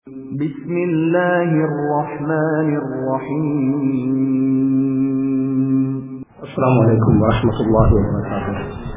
بسم الله الرحمن الرحيم السلام عليكم ورحمة الله وبركاته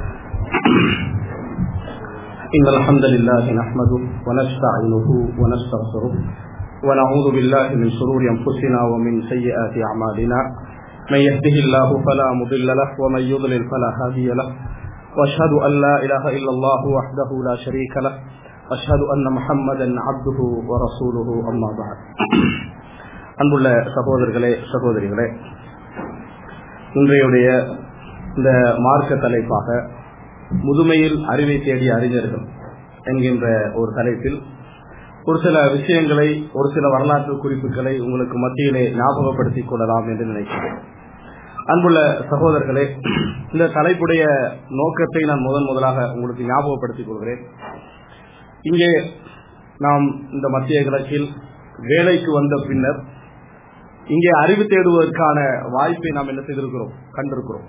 إن الحمد لله نحمده ونستعينه ونستغفره ونعوذ بالله من شرور أنفسنا ومن سيئات أعمالنا من يهده الله فلا مضل له ومن يضلل فلا هادي له وأشهد أن لا إله إلا الله وحده لا شريك له أشهد أن محمدا عبده ورسوله أما بعد அன்புள்ள சகோதரர்களே சகோதரிகளே இன்றையுடைய இந்த மார்க்க தலைப்பாக முதுமையில் அறிவை தேடிய அறிஞர்கள் என்கின்ற ஒரு தலைப்பில் ஒரு சில விஷயங்களை ஒரு சில வரலாற்று குறிப்புகளை உங்களுக்கு மத்தியிலே ஞாபகப்படுத்திக் கொள்ளலாம் என்று நினைக்கிறேன் அன்புள்ள சகோதரர்களே இந்த தலைப்புடைய நோக்கத்தை நான் முதன் முதலாக உங்களுக்கு ஞாபகப்படுத்திக் கொள்கிறேன் இங்கே நாம் இந்த மத்திய கிழக்கில் வேலைக்கு வந்த பின்னர் இங்கே அறிவு தேடுவதற்கான வாய்ப்பை நாம் என்ன செய்திருக்கிறோம் கண்டிருக்கிறோம்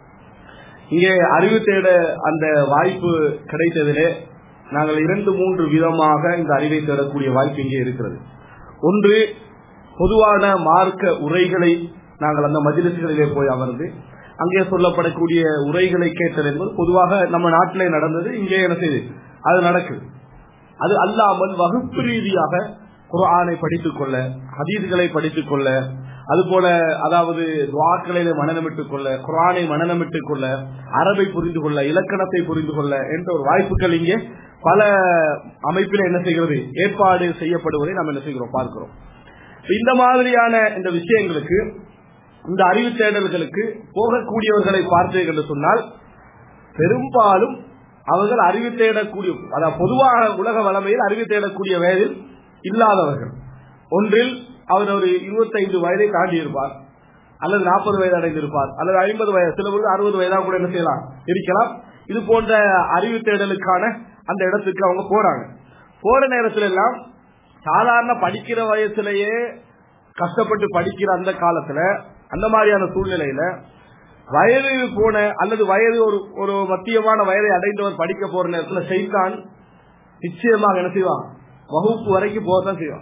இங்கே அறிவு தேட அந்த வாய்ப்பு கிடைத்ததிலே நாங்கள் இரண்டு மூன்று விதமாக இந்த அறிவை தேடக்கூடிய வாய்ப்பு இங்கே இருக்கிறது ஒன்று பொதுவான மார்க்க உரைகளை நாங்கள் அந்த மஜிலிசுகளிலே போய் அமர்ந்து அங்கே சொல்லப்படக்கூடிய உரைகளை கேட்டது என்பது பொதுவாக நம்ம நாட்டிலே நடந்தது இங்கே என்ன செய்யுது அது நடக்குது அது அல்லாமல் வகுப்பு ரீதியாக குரானை படித்துக் கொள்ள ஹதீதுகளை படித்துக் கொள்ள அதுபோல அதாவது துவாக்களிலே மனநமிட்டுக் கொள்ள குரானை மனநமிட்டுக் கொள்ள அரபை புரிந்து கொள்ள இலக்கணத்தை புரிந்து கொள்ள என்ற ஒரு வாய்ப்புகள் இங்கே பல அமைப்பில் என்ன செய்கிறது ஏற்பாடு செய்யப்படுவதை நாம் என்ன செய்கிறோம் பார்க்கிறோம் இந்த மாதிரியான இந்த விஷயங்களுக்கு இந்த அறிவு தேடல்களுக்கு போகக்கூடியவர்களை பார்த்தீர்கள் என்று சொன்னால் பெரும்பாலும் அவர்கள் அறிவு தேடக்கூடிய அதாவது பொதுவாக உலக வளமையில் அறிவு தேடக்கூடிய வயதில் இல்லாதவர்கள் ஒன்றில் அவர் ஒரு இருபத்தைந்து வயதை தாண்டி இருப்பார் அல்லது நாற்பது வயது அடைந்திருப்பார் அல்லது ஐம்பது வயது சில பொழுது அறுபது வயதாக கூட என்ன செய்யலாம் இருக்கலாம் இது போன்ற அறிவு தேடலுக்கான அந்த இடத்துக்கு அவங்க போறாங்க போற நேரத்துல எல்லாம் சாதாரண படிக்கிற வயசுலயே கஷ்டப்பட்டு படிக்கிற அந்த காலத்துல அந்த மாதிரியான சூழ்நிலையில வயது போன அல்லது வயது ஒரு ஒரு மத்தியமான வயதை அடைந்தவர் படிக்க போற நேரத்துல செய்தான் நிச்சயமாக என்ன செய்வான் வகுப்பு வரைக்கும் போகத்தான் செய்வான்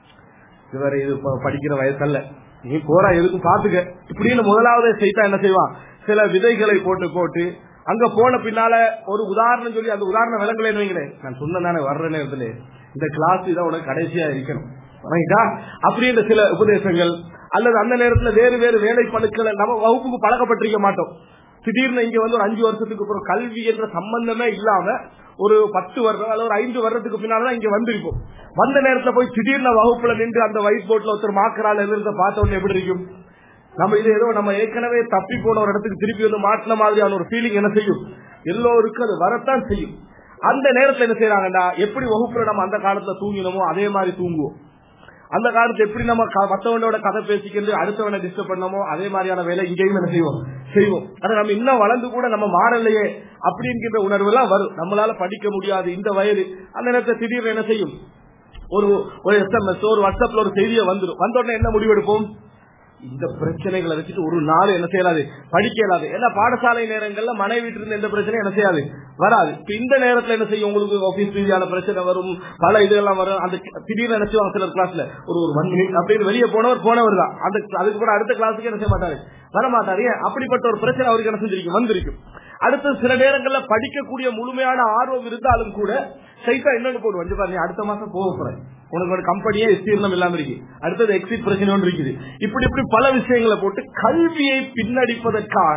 இவர் இது படிக்கிற வயசல்ல நீ போறா எதுக்கும் பாத்துக்க இப்படின்னு முதலாவது செய்தா என்ன செய்வான் சில விதைகளை போட்டு போட்டு அங்க போன பின்னால ஒரு உதாரணம் சொல்லி அந்த உதாரண விலங்குல வைங்களேன் நான் சொன்னதானே வர்ற நேரத்துல இந்த கிளாஸ் இதான் உனக்கு கடைசியா இருக்கணும் அப்படின்ற சில உபதேசங்கள் அல்லது அந்த நேரத்துல வேறு வேறு வேலை பழுக்களை நம்ம வகுப்புக்கு பழக்கப்பட்டிருக்க மாட்டோம் திடீர்னு இங்க வந்து ஒரு அஞ்சு வருஷத்துக்கு அப்புறம் கல்வி என்ற சம்பந்தமே இல்லாம ஒரு பத்து வருடம் அல்லது ஒரு ஐந்து வருடத்துக்கு பின்னால்தான் இங்க வந்திருப்போம் வந்த நேரத்துல போய் திடீர்னு வகுப்புல நின்று அந்த ஒயிட் போர்ட்ல ஒருத்தர் மாக்கரால் எழுதுறத பார்த்த உடனே எப்படி இருக்கும் நம்ம இது ஏதோ நம்ம ஏற்கனவே தப்பி போன ஒரு இடத்துக்கு திருப்பி வந்து மாட்டின மாதிரியான ஒரு ஃபீலிங் என்ன செய்யும் எல்லோருக்கும் அது வரத்தான் செய்யும் அந்த நேரத்துல என்ன செய்யறாங்கடா எப்படி வகுப்புல நம்ம அந்த காலத்துல தூங்கினோமோ அதே மாதிரி தூங்குவோம் அந்த காலத்துல எப்படி நம்ம மத்தவனோட கதை பேசிக்கிறது அடுத்தவனை டிஸ்டர்ப் பண்ணமோ அதே மாதிரியான வேலை இங்கேயும் என்ன செய்வோம் செய்வோம் ஆனா நம்ம இன்னும் வளர்ந்து கூட நம்ம மாறலையே அப்படிங்கிற உணர்வு எல்லாம் வரும் நம்மளால படிக்க முடியாது இந்த வயது அந்த நேரத்தில் திடீர்னு என்ன செய்யும் ஒரு ஒரு எஸ்எம்எஸ் ஒரு வாட்ஸ்அப்ல ஒரு செய்தியை வந்துடும் வந்த உடனே என்ன முடிவெடுப்போம் இந்த பிரச்சனைகளை வச்சுட்டு ஒரு நாள் என்ன செய்யலாது படிக்க இயலாது ஏன்னா பாடசாலை நேரங்கள்ல மனைவி இருந்து எந்த பிரச்சனையும் என்ன செய்யாது வராது இப்ப இந்த நேரத்துல என்ன செய்யும் உங்களுக்கு ஆபீஸ் ரீதியான பிரச்சனை வரும் பல இதெல்லாம் வரும் அந்த திடீர்னு என்ன செய்வாங்க சிலர் கிளாஸ்ல ஒரு ஒரு ஒன் மினிட் அப்படின்னு வெளியே போனவர் போனவர் தான் அந்த அதுக்கு கூட அடுத்த கிளாஸுக்கு என்ன செய்ய மாட்டாரு வர மாட்டாரு அப்படிப்பட்ட ஒரு பிரச்சனை அவருக்கு என்ன செஞ்சிருக்கும் வந்திருக்கும் அடுத்து சில நேரங்கள்ல படிக்கக்கூடிய முழுமையான ஆர்வம் இருந்தாலும் கூட சைட்டா என்னன்னு போடுவோம் பாருங்க அடுத்த மாசம் போக போறேன் உனக்கு ஒரு கம்பெனியே விஸ்தீர்ணம் இல்லாம இருக்கு அடுத்தது எக்ஸிட் பிரச்சனை ஒன்று இருக்குது இப்படி இப்படி பல விஷயங்களை போட்டு கல்வியை பின்னடிப்பதற்கான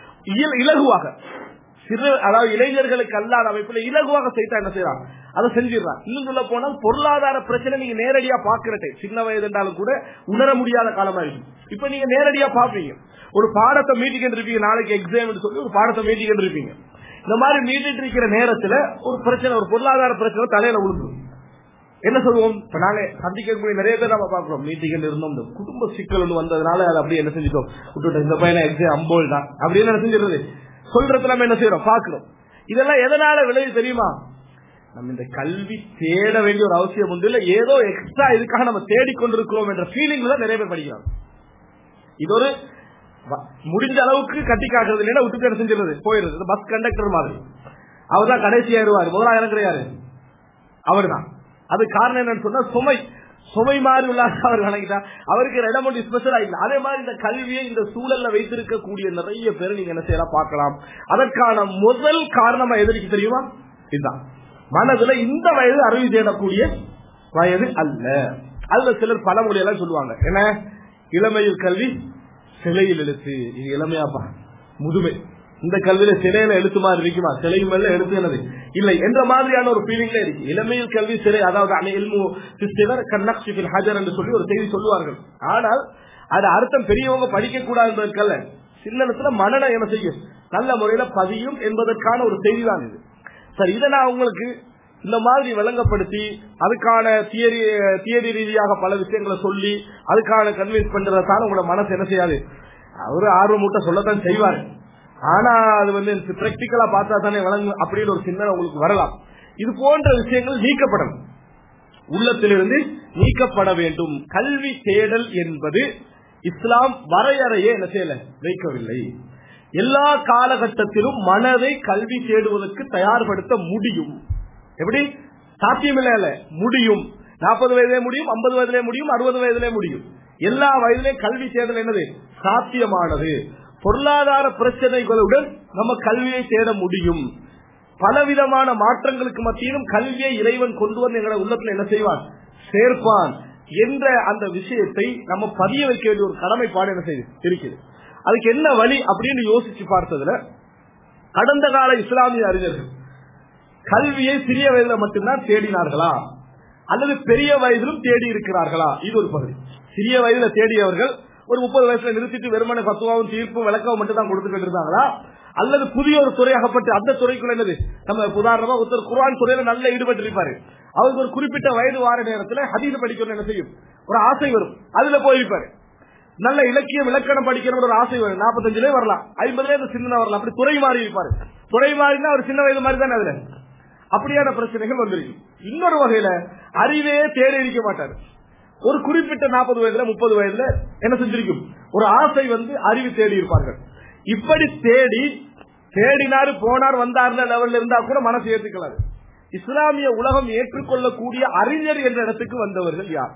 இலகுவாக சிறு அதாவது இளைஞர்களுக்கு அல்லாத அமைப்புல இலகுவாக செய்தா என்ன செய்யறான் அதை செஞ்சிடறான் இன்னும் சொல்ல போனால் பொருளாதார பிரச்சனை நீங்க நேரடியா பாக்குறட்டே சின்ன வயது என்றாலும் கூட உணர முடியாத காலமா இருக்கு இப்ப நீங்க நேரடியா பாப்பீங்க ஒரு பாடத்தை மீட்டிங் இருப்பீங்க நாளைக்கு எக்ஸாம் சொல்லி ஒரு பாடத்தை மீட்டிங் இருப்பீங்க இந்த மாதிரி மீட்டிட்டு இருக்கிற நேரத்துல ஒரு பிரச்சனை ஒரு பொருளாதார பிரச்சனை தலையில விழுந்துடும் என்ன சொல்லுவோம் இப்ப நாங்க சந்திக்கக்கூடிய நிறைய பேர் நம்ம பாக்குறோம் மீட்டிங் இருந்தோம் இந்த குடும்ப சிக்கல் ஒன்று வந்ததுனால அதை அப்படியே என்ன செஞ்சிட்டோம் விட்டுட்டோம் இந்த பையனை எக்ஸாம் அம்போல் தான் அப்படின்னு என்ன செஞ்சிருது சொல்றது நம்ம என்ன செய்யறோம் பாக்குறோம் இதெல்லாம் எதனால விளைவு தெரியுமா நம்ம இந்த கல்வி தேட வேண்டிய ஒரு அவசியம் உண்டு இல்ல ஏதோ எக்ஸ்ட்ரா இதுக்காக நம்ம தேடிக்கொண்டிருக்கிறோம் என்ற ஃபீலிங்ல தான் நிறைய பேர் படிக்கிறாங்க இது ஒரு முடிஞ்ச அளவுக்கு கட்டி காட்டுறது இல்லைன்னா விட்டுட்டு என்ன செஞ்சிருது போயிருது பஸ் கண்டக்டர் மாதிரி அவர் தான் கடைசி ஆயிருவாரு முதலாயிரம் கிடையாது அவர் தான் அது காரணம் என்னன்னு சொன்னா சுமை சுமை மாதிரி உள்ளாக அவர் வணங்கிட்டா அவருக்கு இடம் ஒன்று ஸ்பெஷலா இல்ல அதே மாதிரி இந்த கல்வியை இந்த சூழல்ல வைத்திருக்கக்கூடிய நிறைய பேர் நீங்க என்ன செய்யலாம் பார்க்கலாம் அதற்கான முதல் காரணமா எதிர்க்கு தெரியுமா இதுதான் மனதுல இந்த வயது அறிவு தேடக்கூடிய வயது அல்ல அதுல சிலர் பழமொழி எல்லாம் சொல்லுவாங்க என்ன இளமையில் கல்வி சிலையில் எழுத்து இது இளமையாப்பா முதுமை இந்த கல்வியில சிலையில எழுத்து மாதிரி இருக்குமா சிலை மேல எழுத்து என்னது இல்லை என்ற மாதிரியான ஒரு ஃபீலிங்ல இருக்கு இளமையில் கல்வி சிலை அதாவது அனைல்மு சிஸ்டர் கண்ணக்ஷிபில் ஹஜர் என்று சொல்லி ஒரு செய்தி சொல்லுவார்கள் ஆனால் அது அர்த்தம் பெரியவங்க படிக்க கூடாது என்பதற்கல்ல சின்னத்துல மனநம் என்ன செய்யும் நல்ல முறையில பதியும் என்பதற்கான ஒரு செய்தி தான் இது சரி இதை நான் உங்களுக்கு இந்த மாதிரி விளங்கப்படுத்தி அதுக்கான தியரி தியரி ரீதியாக பல விஷயங்களை சொல்லி அதுக்கான கன்வின்ஸ் பண்றதால உங்களோட மனசு என்ன செய்யாது அவரு ஆர்வம் மூட்டை சொல்லத்தான் செய்வாரு ஆனா அது வந்து பிராக்டிக்கலா பார்த்தா தானே வழங்கும் அப்படின்னு ஒரு சிந்தனை உங்களுக்கு வரலாம் இது போன்ற விஷயங்கள் நீக்கப்படணும் உள்ளத்திலிருந்து நீக்கப்பட வேண்டும் கல்வி தேடல் என்பது இஸ்லாம் வரையறையே என்ன செய்யல வைக்கவில்லை எல்லா காலகட்டத்திலும் மனதை கல்வி தேடுவதற்கு தயார்படுத்த முடியும் எப்படி சாத்தியமில்லை அல்ல முடியும் நாற்பது வயதிலே முடியும் ஐம்பது வயதிலே முடியும் அறுபது வயதிலே முடியும் எல்லா வயதிலே கல்வி தேடல் என்னது சாத்தியமானது பொருளாதார பிரச்சனைகளுடன் நம்ம கல்வியை தேட முடியும் பலவிதமான மாற்றங்களுக்கு மத்தியிலும் கல்வியை இறைவன் கொண்டு வந்து எங்களை உள்ளத்துல என்ன செய்வான் சேர்ப்பான் என்ற அந்த விஷயத்தை நம்ம பதிய வைக்க வேண்டிய ஒரு கடமைப்பாடு என்ன செய்யுது இருக்குது அதுக்கு என்ன வழி அப்படின்னு யோசிச்சு பார்த்ததுல கடந்த கால இஸ்லாமிய அறிஞர்கள் கல்வியை சிறிய வயதுல மட்டும்தான் தேடினார்களா அல்லது பெரிய வயதிலும் தேடி இருக்கிறார்களா இது ஒரு பகுதி சிறிய வயதுல தேடியவர்கள் ஒரு முப்பது வயசுல நிறுத்திட்டு வெறுமனை பத்துவாவும் தீர்ப்பும் விளக்கவும் மட்டும் தான் கொடுத்துக்கிட்டு இருந்தாங்களா அல்லது புதிய ஒரு துறையாகப்பட்டு அந்த துறைக்குள்ள என்னது நம்ம உதாரணமா ஒருத்தர் குரான் துறையில நல்ல ஈடுபட்டு இருப்பாரு அவருக்கு ஒரு குறிப்பிட்ட வயது வார நேரத்துல ஹதீஸ் படிக்கணும் என்ன செய்யும் ஒரு ஆசை வரும் அதுல போயிருப்பாரு நல்ல இலக்கியம் இலக்கணம் படிக்கணும் ஒரு ஆசை வரும் நாற்பத்தஞ்சுல வரலாம் ஐம்பதுல இந்த சின்ன வரலாம் அப்படி துறை மாறி இருப்பாரு துறை மாறினா ஒரு சின்ன வயது மாதிரி தானே அதுல அப்படியான பிரச்சனைகள் வந்துருக்கு இன்னொரு வகையில அறிவே தேடி இருக்க மாட்டாரு ஒரு குறிப்பிட்ட நாற்பது வயதுல முப்பது வயதுல என்ன செஞ்சிருக்கும் ஒரு ஆசை வந்து அறிவு தேடி இருப்பார்கள் இப்படி தேடி தேடினாரு போனார் வந்தார் லெவல்ல இருந்தா கூட மனசு ஏற்றுக்கலாது இஸ்லாமிய உலகம் ஏற்றுக்கொள்ளக்கூடிய அறிஞர் என்ற இடத்துக்கு வந்தவர்கள் யார்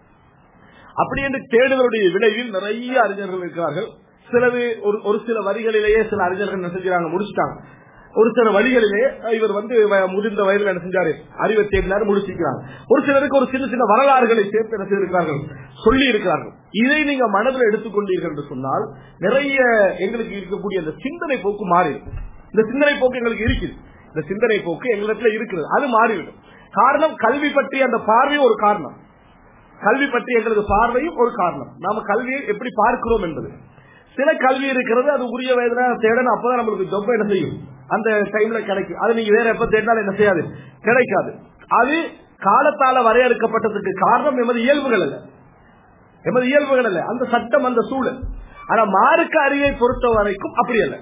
அப்படி என்று தேடுதலுடைய விளைவில் நிறைய அறிஞர்கள் இருக்கிறார்கள் சிலது ஒரு ஒரு சில வரிகளிலேயே சில அறிஞர்கள் என்ன செஞ்சாங்க முடிச்சுட்டாங்க ஒரு சில வழிகளிலே இவர் வந்து முதிர்ந்த வயதில் என்ன செஞ்சாரு அறிவை தேடினார் முடிச்சிருக்கிறாங்க ஒரு சிலருக்கு ஒரு சின்ன சின்ன வரலாறுகளை சேர்த்து என்ன செய்திருக்கிறார்கள் சொல்லி இருக்கிறார்கள் இதை நீங்க மனதில் எடுத்துக்கொண்டீர்கள் என்று சொன்னால் நிறைய எங்களுக்கு இருக்கக்கூடிய அந்த சிந்தனை போக்கு மாறி இந்த சிந்தனை போக்கு எங்களுக்கு இருக்குது இந்த சிந்தனை போக்கு எங்களிடத்துல இருக்கிறது அது மாறிவிடும் காரணம் கல்வி பற்றிய அந்த பார்வை ஒரு காரணம் கல்வி பற்றி எங்களது பார்வையும் ஒரு காரணம் நாம கல்வியை எப்படி பார்க்கிறோம் என்பது சில கல்வி இருக்கிறது அது உரிய வயதுல தேடணும் அப்பதான் நம்மளுக்கு ஜொப்ப என்ன செய்யும் அந்த டைம்ல கிடைக்கும் அது நீங்க வேற எப்ப தேடினாலும் என்ன செய்யாது கிடைக்காது அது காலத்தால வரையறுக்கப்பட்டதுக்கு காரணம் எமது இயல்புகள் அல்ல எமது இயல்புகள் அல்ல அந்த சட்டம் அந்த சூழல் ஆனா மார்க்க அறிவை பொறுத்த வரைக்கும் அப்படி அல்ல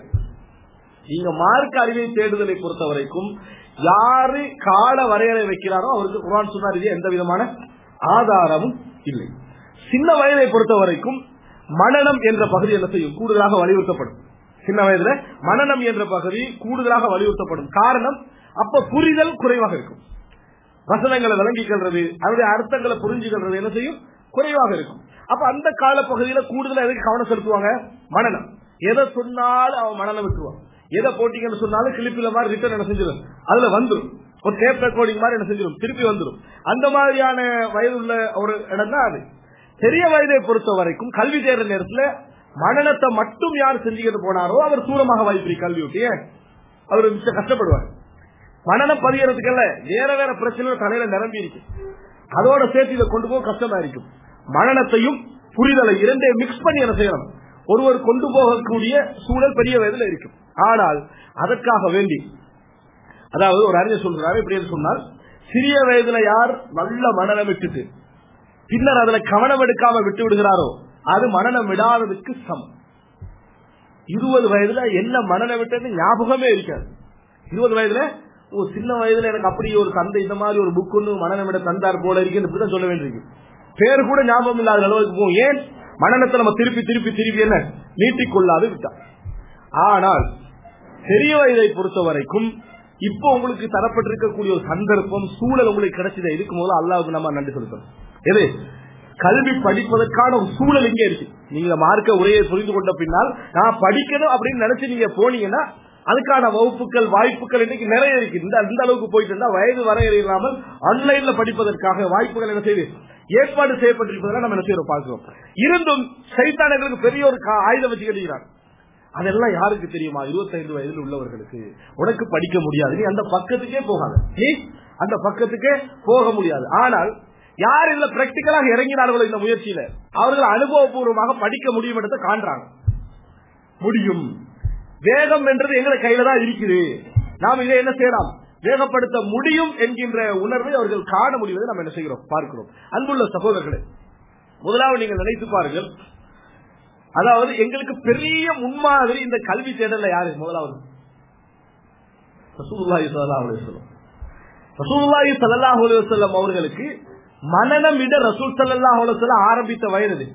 நீங்க மார்க்க அறிவை தேடுதலை பொறுத்த வரைக்கும் யாரு கால வரையறை வைக்கிறாரோ அவருக்கு குரான் சொன்னார் எந்த விதமான ஆதாரமும் இல்லை சின்ன வயதை பொறுத்த வரைக்கும் மனநம் என்ற பகுதி என்ன செய்யும் கூடுதலாக வலியுறுத்தப்படும் சின்ன வயதுல மனநம் என்ற பகுதி கூடுதலாக வலியுறுத்தப்படும் காரணம் அப்ப புரிதல் குறைவாக இருக்கும் வசனங்களை விளங்கிக்கிறது அதனுடைய அர்த்தங்களை புரிஞ்சுக்கிறது என்ன செய்யும் குறைவாக இருக்கும் அப்ப அந்த கால பகுதியில கூடுதலா எதுக்கு கவனம் செலுத்துவாங்க மனநம் எதை சொன்னாலும் அவன் மனநம் விட்டுருவான் எதை போட்டீங்கன்னு சொன்னாலும் கிளிப்பில மாதிரி ரிட்டர்ன் என்ன செஞ்சிடும் அதுல வந்துடும் ஒரு டேப் ரெக்கார்டிங் மாதிரி என்ன செஞ்சிடும் திருப்பி வந்துடும் அந்த மாதிரியான வயது உள்ள ஒரு இடம் தான் அது பெரிய வயதை பொறுத்த வரைக்கும் கல்வி தேர்ற நேரத்துல மனநத்தை மட்டும் யார் செஞ்சுக்கிட்டு போனாரோ அவர் தூரமாக வாய்ப்பு கல்வி விட்டு அவர் மிச்சம் கஷ்டப்படுவார் மனநம் பதியறதுக்கல்ல வேற வேற பிரச்சனை தலையில நிரம்பி இருக்கு அதோட சேர்த்து இதை கொண்டு போக கஷ்டமா இருக்கும் மனநத்தையும் புரிதலை இரண்டையும் மிக்ஸ் பண்ணி என்ன செய்யணும் ஒருவர் கொண்டு போகக்கூடிய சூழல் பெரிய வயதுல இருக்கும் ஆனால் அதற்காக வேண்டி அதாவது ஒரு அறிஞர் சொல்றாரு இப்படி சொன்னால் சிறிய வயதுல யார் நல்ல மனநம் விட்டுட்டு பின்னர் அதுல கவனம் எடுக்காம விட்டு விடுகிறாரோ அது மனநம் விடாததுக்கு சமம் இருபது வயதுல என்ன மனநம் விட்டது ஞாபகமே இருக்காது இருபது வயதுல ஓ சின்ன வயதுல எனக்கு அப்படி ஒரு தந்தை இந்த மாதிரி ஒரு புக் ஒன்று மனநம் விட தந்தார் போல இருக்குன்னு இப்படிதான் சொல்ல வேண்டியிருக்கு பேர் கூட ஞாபகம் இல்லாத அளவுக்கு போகும் ஏன் மனநத்தை நம்ம திருப்பி திருப்பி திருப்பி என்ன நீட்டிக்கொள்ளாது விட்டார் ஆனால் பெரிய வயதை பொறுத்த வரைக்கும் இப்போ உங்களுக்கு தரப்பட்டிருக்கக்கூடிய ஒரு சந்தர்ப்பம் சூழல் உங்களுக்கு கிடைச்சது இதுக்கு முதல்ல அல்லாவுக்கு நம்ம நன்றி செலுத்தணும் எது கல்வி படிப்பதற்கான ஒரு சூழல் இங்க இருக்கு நீங்க மார்க்க உரையை புரிந்து கொண்ட பின்னால் நான் படிக்கணும் அப்படின்னு நினைச்சு நீங்க போனீங்கன்னா அதுக்கான வகுப்புகள் வாய்ப்புகள் இன்னைக்கு நிறைய இருக்கு இந்த இந்த அளவுக்கு போயிட்டு இருந்தா வயது வரையறை இல்லாமல் ஆன்லைன்ல படிப்பதற்காக வாய்ப்புகள் என்ன செய்யுது ஏற்பாடு செய்யப்பட்டிருப்பதெல்லாம் நம்ம என்ன செய்யறோம் பார்க்கிறோம் இருந்தும் சைத்தானங்களுக்கு பெரிய ஒரு கா- ஆயுதம் வச்சு கட்டிக்கிறார் அதெல்லாம் யாருக்கு தெரியுமா 25 வயதில் உள்ளவர்களுக்கு உனக்கு படிக்க முடியாது நீ அந்த பக்கத்துக்கே போகாத நீ அந்த பக்கத்துக்கே போக முடியாது ஆனால் யார் இதுல பிராக்டிக்கலாக இறங்கினார்களோ இந்த முயற்சியில அவர்கள் அனுபவபூர்வமாக படிக்க முடியும் என்றதை காண்றாங்க முடியும் வேகம் என்றது எங்களை கையில தான் இருக்குது நாம் இதை என்ன செய்யலாம் வேகப்படுத்த முடியும் என்கின்ற உணர்வை அவர்கள் காண முடிவதை நாம் என்ன செய்கிறோம் பார்க்கிறோம் அன்புள்ள சகோதரர்களே முதலாவது நீங்கள் நினைத்து பாருங்கள் அதாவது எங்களுக்கு பெரிய முன்மாதிரி இந்த கல்வி தேடல்ல யாரு முதலாவது ரசூலுல்லாஹி ஸல்லல்லாஹு அலைஹி வஸல்லம் ரசூலுல்லாஹி ஸல்லல்லாஹு அலைஹி வஸல்லம் அவர்களுக்கு மனநம் விட ரசூல் ஸல்லல்லாஹு அலைஹி வஸல்லம் ஆரம்பித்த வயது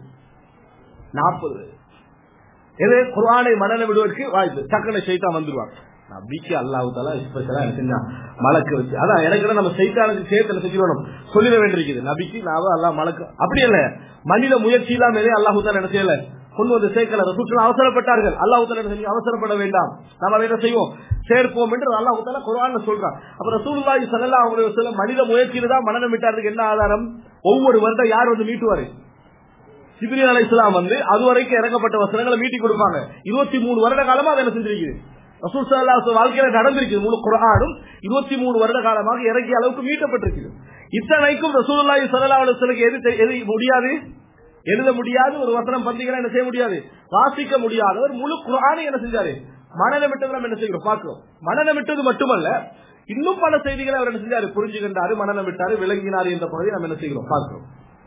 நாற்பது வயது எது குர்ஆனை மனநம் விடுவதற்கு வாய்ப்பு டக்குனு ஷைத்தான் வந்துருவாங்க நபிக்கு அல்லாஹ் தாலா ஸ்பெஷலா செஞ்சா மலக்கு வச்சு அதான் எனக்கு நம்ம சைத்தானுக்கு சேர்த்து என்ன செஞ்சிடணும் சொல்லிட வேண்டியிருக்குது நபிக்கு நான் அல்லாஹ் மலக்கு அப்படி இல்ல மனித முயற்சி இல்லாமலே அல்லாஹு தாலா என்ன செய்யல கொண்டு வந்து சேர்க்கல ரசூல் அவசரப்பட்டார்கள் அல்லாஹு தாலா என்ன செஞ்சு அவசரப்பட வேண்டாம் நம்ம அதை என்ன செய்வோம் சேர்ப்போம் என்று அல்லாஹு தாலா குர்ஆன்ல சொல்றான் அப்ப ரசூலுல்லாஹி ஸல்லல்லாஹு அலைஹி வஸல்லம் மனித முயற்சியில தான் மனநம் விட்டாருக்கு என்ன ஆதாரம் ஒவ்வொரு வருடம் யார் வந்து மீட்டுவாரு ஜிப்ரீல் அலை இஸ்லாம் வந்து அது வரைக்கும் இறங்கப்பட்ட வசனங்களை மீட்டி கொடுப்பாங்க இருபத்தி மூணு வருட காலமா அதை என்ன செஞ்சிருக்குது ரசூல் ஸல்லல்லாஹு அலைஹி வஸல்லம் வாழ்க்கையில நடந்திருக்குது முழு குர்ஆனும் இருபத்தி மூணு வருட காலமாக இறங்கிய அளவுக்கு மீட்டப்பட்டிருக்குது இத்தனைக்கும் ரசூலுல்லாஹி ஸல்லல்லாஹு அலைஹி வஸல்லம் எது தெ- எது முடியாது எழுத முடியாது ஒரு வசனம் பந்தீங்கன்னா என்ன செய்ய முடியாது வாசிக்க முடியாதவர் முழு குர்ஆனை என்ன செஞ்சாரு மனநம் விட்டது நம்ம என்ன செய்கிறோம் பார்க்கிறோம் மனநம் விட்டது மட்டுமல்ல இன்னும் பல செய்திகளை அவர் என்ன செஞ்சாரு புரிஞ்சுகின்றாரு மனநம் விட்டாரு விளங்கினாரு என்ற பகுதியை நம்ம என்ன செய்கிறோம் பார்க்கிறோம்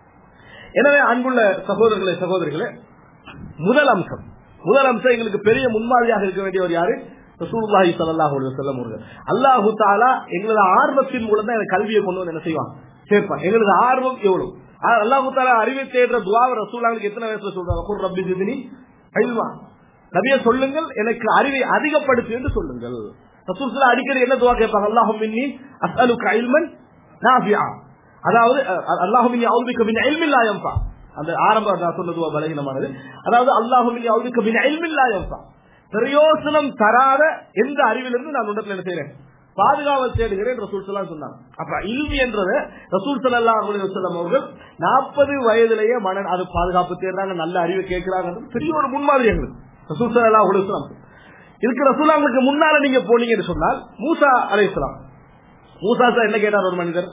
எனவே அன்புள்ள சகோதரர்களே சகோதரிகளே முதல் அம்சம் முதல் அம்சம் எங்களுக்கு பெரிய முன்மாதிரியாக இருக்க வேண்டியவர் யாரு ரசூலுல்லாஹி ஸல்லல்லாஹு அலைஹி வஸல்லம் அவர்கள் அல்லாஹு தஆலா எங்களது ஆர்வத்தின் மூலம் தான் எனக்கு கல்வியை கொண்டு வந்து என்ன செய்வான் சேர்ப்பான் எங்களது ஆர்வம் எவ்வளவு ஆ- அல்லாஹு தஆலா அறிவை தேடுற துஆவை ரசூலுல்லாஹிக்கு எத்தனை வயசுல சொல்றாங்க குர் ரப்பி ஜித்னி இல்மா நபியே சொல்லுங்கள் எனக்கு அறிவை அதிகப்படுத்து என்று சொல்லுங்கள் ரசூல் ஸல்லல்லாஹு அடிக்கடி என்ன துஆ கேட்பாங்க அல்லாஹும் மின்னி அஸ்அலுக இல்மன் நாஃபிஆ அதாவது அல்லாஹுமின் அவுதுக்க பின் இல்மில்லா யன்ஃபா அந்த ஆரம்ப நான் சொன்னது பலகீனமானது அதாவது அல்லாஹுமின் அவுதுக்க பின் இல்மில்லா யன்ஃபா பிரயோசனம் தராத எந்த அறிவிலிருந்து நான் உண்டத்தில் என்ன செய்றேன் பாதுகாவல் தேடுகிறேன் ரசூல் ஸல்லல்லாஹு சொன்னாங்க அப்ப இல்மி என்றது ரசூல் ஸல்லல்லாஹு அலைஹி வஸல்லம் அவர்கள் 40 வயதிலேயே மன அது பாதுகாப்பு தேடுறாங்க நல்ல அறிவை கேட்கிறாங்க பெரிய ஒரு முன்மாதிரி எங்களுக்கு ரசூல் ஸல்லல்லாஹு அலைஹி வஸல்லம் இதுக்கு ரசூலாங்களுக்கு முன்னால நீங்க போனீங்கன்னு சொன்னால் மூசா அலைஹிஸ்ஸலாம் மூசா சார் என்ன கேட்டார் ஒரு மனிதர்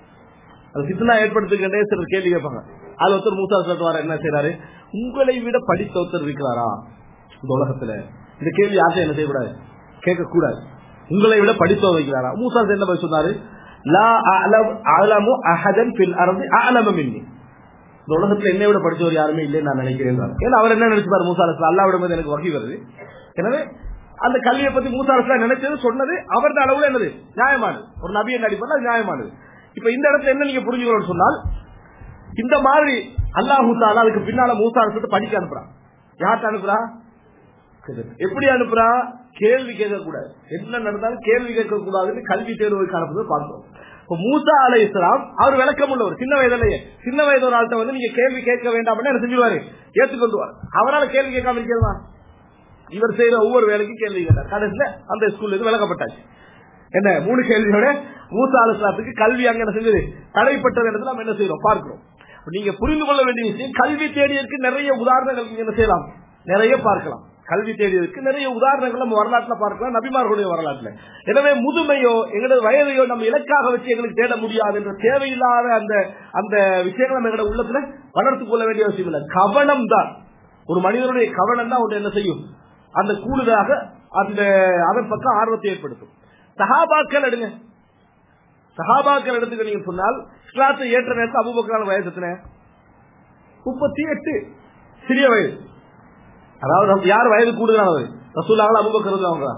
அது சித்தனா ஏற்படுத்துகின்றே சிலர் கேள்வி கேட்பாங்க அது ஒருத்தர் மூசா சொல்றாரு என்ன செய்யறாரு உங்களை விட படித்த ஒருத்தர் இருக்கிறாரா இந்த உலகத்துல இந்த கேள்வி யார்கிட்ட என்ன செய்யக்கூடாது கேட்க கூடாது உங்களை விட படித்தவர் வைக்கிறாரா மூசா சார் என்ன பதில் சொன்னாரு லா அஅலம் அஅலமு அஹதன் ஃபில் அர்தி அஅலம மின்னி இந்த உலகத்துல என்னை விட படிச்சவர் யாருமே இல்லைன்னு நான் நினைக்கிறேன் ஏன்னா அவர் என்ன நினைச்சுப்பாரு மூசா அலிஸ்லாம் அல்லாவிடம் இருந்து எனக்கு வகை வருது எனவே அந்த கல்வியை பத்தி மூசா அலிஸ்லாம் நினைச்சது சொன்னது அவரது அளவுல என்னது நியாயமானது ஒரு நபியை நடிப்பது அது நியாயமானது இப்ப இந்த இடத்துல என்ன நீங்க புரிஞ்சுக்கணும்னு சொன்னால் இந்த மாதிரி அல்லாஹூ தாலா அதுக்கு பின்னால மூசா அலிஸ்லத்தை படிக்க அனுப்புறான் யார்கிட்ட அனுப்புறா எப்படி அனுப்புறா கேள்வி கேட்க கூடாது என்ன நடந்தாலும் கேள்வி கேட்க கூடாதுன்னு கல்வி தேர்வுக்கு அனுப்புறது பார்க்கிறோம் இப்ப மூசா அலை இஸ்லாம் அவர் விளக்கம் உள்ளவர் சின்ன வயதிலேயே சின்ன வயது ஒரு ஆள்கிட்ட வந்து நீங்க கேள்வி கேட்க வேண்டாம் என்ன செஞ்சுவாரு ஏற்றுக்கொண்டுவார் அவரால் கேள்வி கேட்காம இருக்கிறதா இவர் செய்யற ஒவ்வொரு வேலைக்கும் கேள்வி கேட்டார் கடைசியில அந்த ஸ்கூல்ல இருந்து விளக்கப்பட்டாச்சு என்ன மூணு கேள்வியோட மூசா அலுவலாத்துக்கு கல்வி அங்க என்ன செஞ்சது தடைப்பட்டது இடத்துல நம்ம என்ன செய்யறோம் பார்க்கிறோம் நீங்க புரிந்து கொள்ள வேண்டிய விஷயம் கல்வி தேடியதற்கு நிறைய உதாரணங்கள் நீங்க என்ன செய்யலாம் நிறைய பார்க்கலாம் கல்வி தேடியதற்கு நிறைய உதாரணங்கள் நம்ம வரலாற்றுல பார்க்கலாம் நபிமார்களுடைய வரலாற்றுல எனவே முதுமையோ எங்களது வயதையோ நம்ம இலக்காக வச்சு எங்களுக்கு தேட முடியாது என்ற தேவையில்லாத அந்த அந்த விஷயங்களை நம்ம எங்களோட உள்ளத்துல வளர்த்துக் கொள்ள வேண்டிய அவசியம் இல்லை கவனம் தான் ஒரு மனிதனுடைய கவனம் தான் ஒன்று என்ன செய்யும் அந்த கூடுதலாக அந்த அதன் பக்கம் ஆர்வத்தை ஏற்படுத்தும் சஹாபாக்கள் எடுங்க சஹாபாக்கள் எடுத்துக்க நீங்க சொன்னால் இஸ்லாத்தை ஏற்ற நேரத்தில் அபுபக்கரான வயசு எத்தனை முப்பத்தி எட்டு சிறிய வயது அதாவது யார் வயது கூடுதலானவர் ரசூல்லாவில் அபுபக்கரது அவங்களா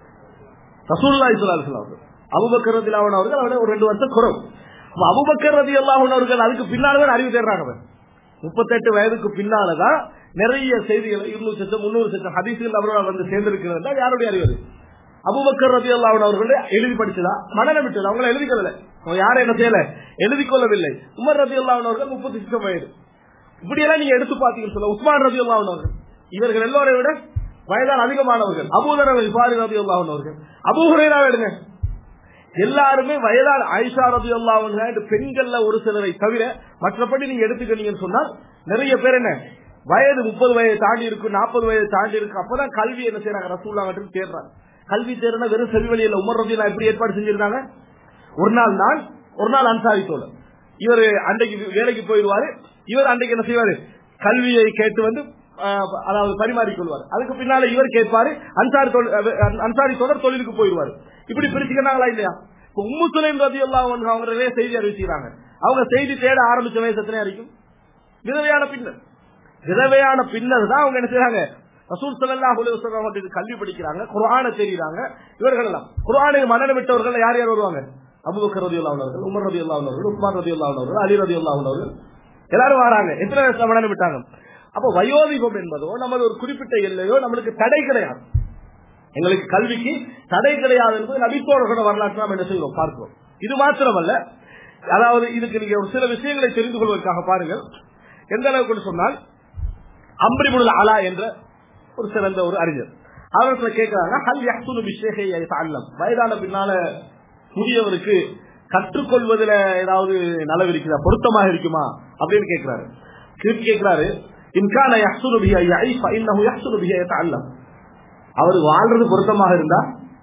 ரசூல்லா இஸ்லாம் அவர்கள் அபுபக்கர் ரதி அவர்கள் அவரை ஒரு ரெண்டு வருஷம் குறவு அப்ப அபுபக்கர் ரதி அல்லாஹன் அவர்கள் அதுக்கு பின்னால்தான் அறிவு தேடுறாங்க அவர் முப்பத்தெட்டு வயதுக்கு பின்னாலதான் நிறைய செய்திகளை இருநூறு சட்டம் முன்னூறு சட்டம் ஹதீசுகள் அவரோட வந்து சேர்ந்திருக்கிறது யாருடைய அறிவு அது அபுபக்கர் ரதி அல்லாஹ் அவர்கள் எழுதி படிச்சதா மனநம் விட்டது அவங்கள எழுதி கொள்ளல அவங்க யாரும் என்ன செய்யல எழுதி கொள்ளவில்லை உமர் ரதி அல்லாஹ் அவர்கள் முப்பத்தி சிக்ஸ் வயது இப்படியெல்லாம் நீங்க எடுத்து பாத்தீங்கன்னு சொல்ல உஸ்மான் ரதி அல்லாஹ் அவர்கள் இவர்கள் எல்லோரை விட வயதால் அதிகமானவர்கள் அபூதர விபாரி ரதி அல்லாஹ் அவர்கள் அபூஹுரேரா எடுங்க எல்லாருமே வயதால் ஆயிஷா ரதி அல்லாஹ் பெண்கள்ல ஒரு சிலரை தவிர மற்றபடி நீங்க எடுத்துக்கிட்டீங்கன்னு சொன்னால் நிறைய பேர் என்ன வயது முப்பது வயது தாண்டி இருக்கு நாற்பது வயது தாண்டி இருக்கு அப்பதான் கல்வி என்ன செய்யறாங்க ரசூல்லா கிட்ட தேடுறாங்க கல்வி தேர்னா வெறும் செல்வி வழியில உமர் ரதி எப்படி ஏற்பாடு செஞ்சிருந்தாங்க ஒரு நாள் நான் ஒரு நாள் அன்சாரி தோழர் இவர் அன்றைக்கு வேலைக்கு போயிடுவாரு இவர் அன்றைக்கு என்ன செய்வாரு கல்வியை கேட்டு வந்து ஆஹ், அதாவது பரிமாறிக்கொள்வார் அதுக்கு பின்னால இவர் கேட்பாரு அன்சாரி தொழில் அஹ், அன்சாரி தொடர் தொழிலுக்கு போயிடுவாரு இப்படி பிரிச்சுக்கிறாங்களா இல்லையா இப்ப உம்மு சுலைம் ரதி எல்லாம் அவங்க நிறைய செய்தி அறிவிச்சுக்கிறாங்க அவங்க செய்தி தேட ஆரம்பிச்ச வயசு எத்தனை அறிக்கும் விதவையான பின்னர் விதவையான பின்னர் தான் அவங்க என்ன செய்றாங்க ரசூல் ஸல்லல்லாஹு அலைஹி வஸல்லம் அவர்களுக்கு கல்வி படிக்கிறாங்க குர்ஆனை தெரியுறாங்க இவர்கள் எல்லாம் குர்ஆனை மனன விட்டவர்கள் யார் யார் வருவாங்க அபூபக்கர் ரலியல்லாஹு அன்ஹு அவர்கள் உமர் ரலியல்லாஹு அன்ஹு அவர்கள் உஸ்மான் ரலியல்லாஹு அன்ஹு அவர்கள் அலி ரலியல்லாஹு அன்ஹு அவர்கள் எல்லாரும் வராங்க எத்தனை வயசுல மனன விட்டாங்க அப்ப வயோதிபம் என்பதோ நமது ஒரு குறிப்பிட்ட எல்லையோ நம்மளுக்கு தடை கிடையாது எங்களுக்கு கல்விக்கு தடை கிடையாது என்பது நபித்தோழர்களோட வரலாற்று நாம் என்ன செய்கிறோம் பார்க்கிறோம் இது மாத்திரமல்ல அதாவது இதுக்கு நீங்க ஒரு சில விஷயங்களை தெரிந்து கொள்வதற்காக பாருங்கள் எந்த அளவுக்கு சொன்னால் அம்ரிபுல் அலா என்ற ஒரு சிறந்த ஒரு அறிஞர் அவர்களை கேட்கிறாங்க ஹல் யஹ்சுனு பிஷேஹை யதஅல்லம் வயதான பின்னால முதியவருக்கு கற்றுக்கொள்வதில் ஏதாவது நலவு இருக்குதா பொருத்தமாக இருக்குமா அப்படின்னு கேட்கிறாரு திருப்பி கேட்கிறாரு இன்கான யஹ்சுனு பிஹி யஐஃப இன்னஹு யஹ்சுனு பிஹி யதஅல்லம் அவர் வாழ்றது பொருத்தமாக இருந்தா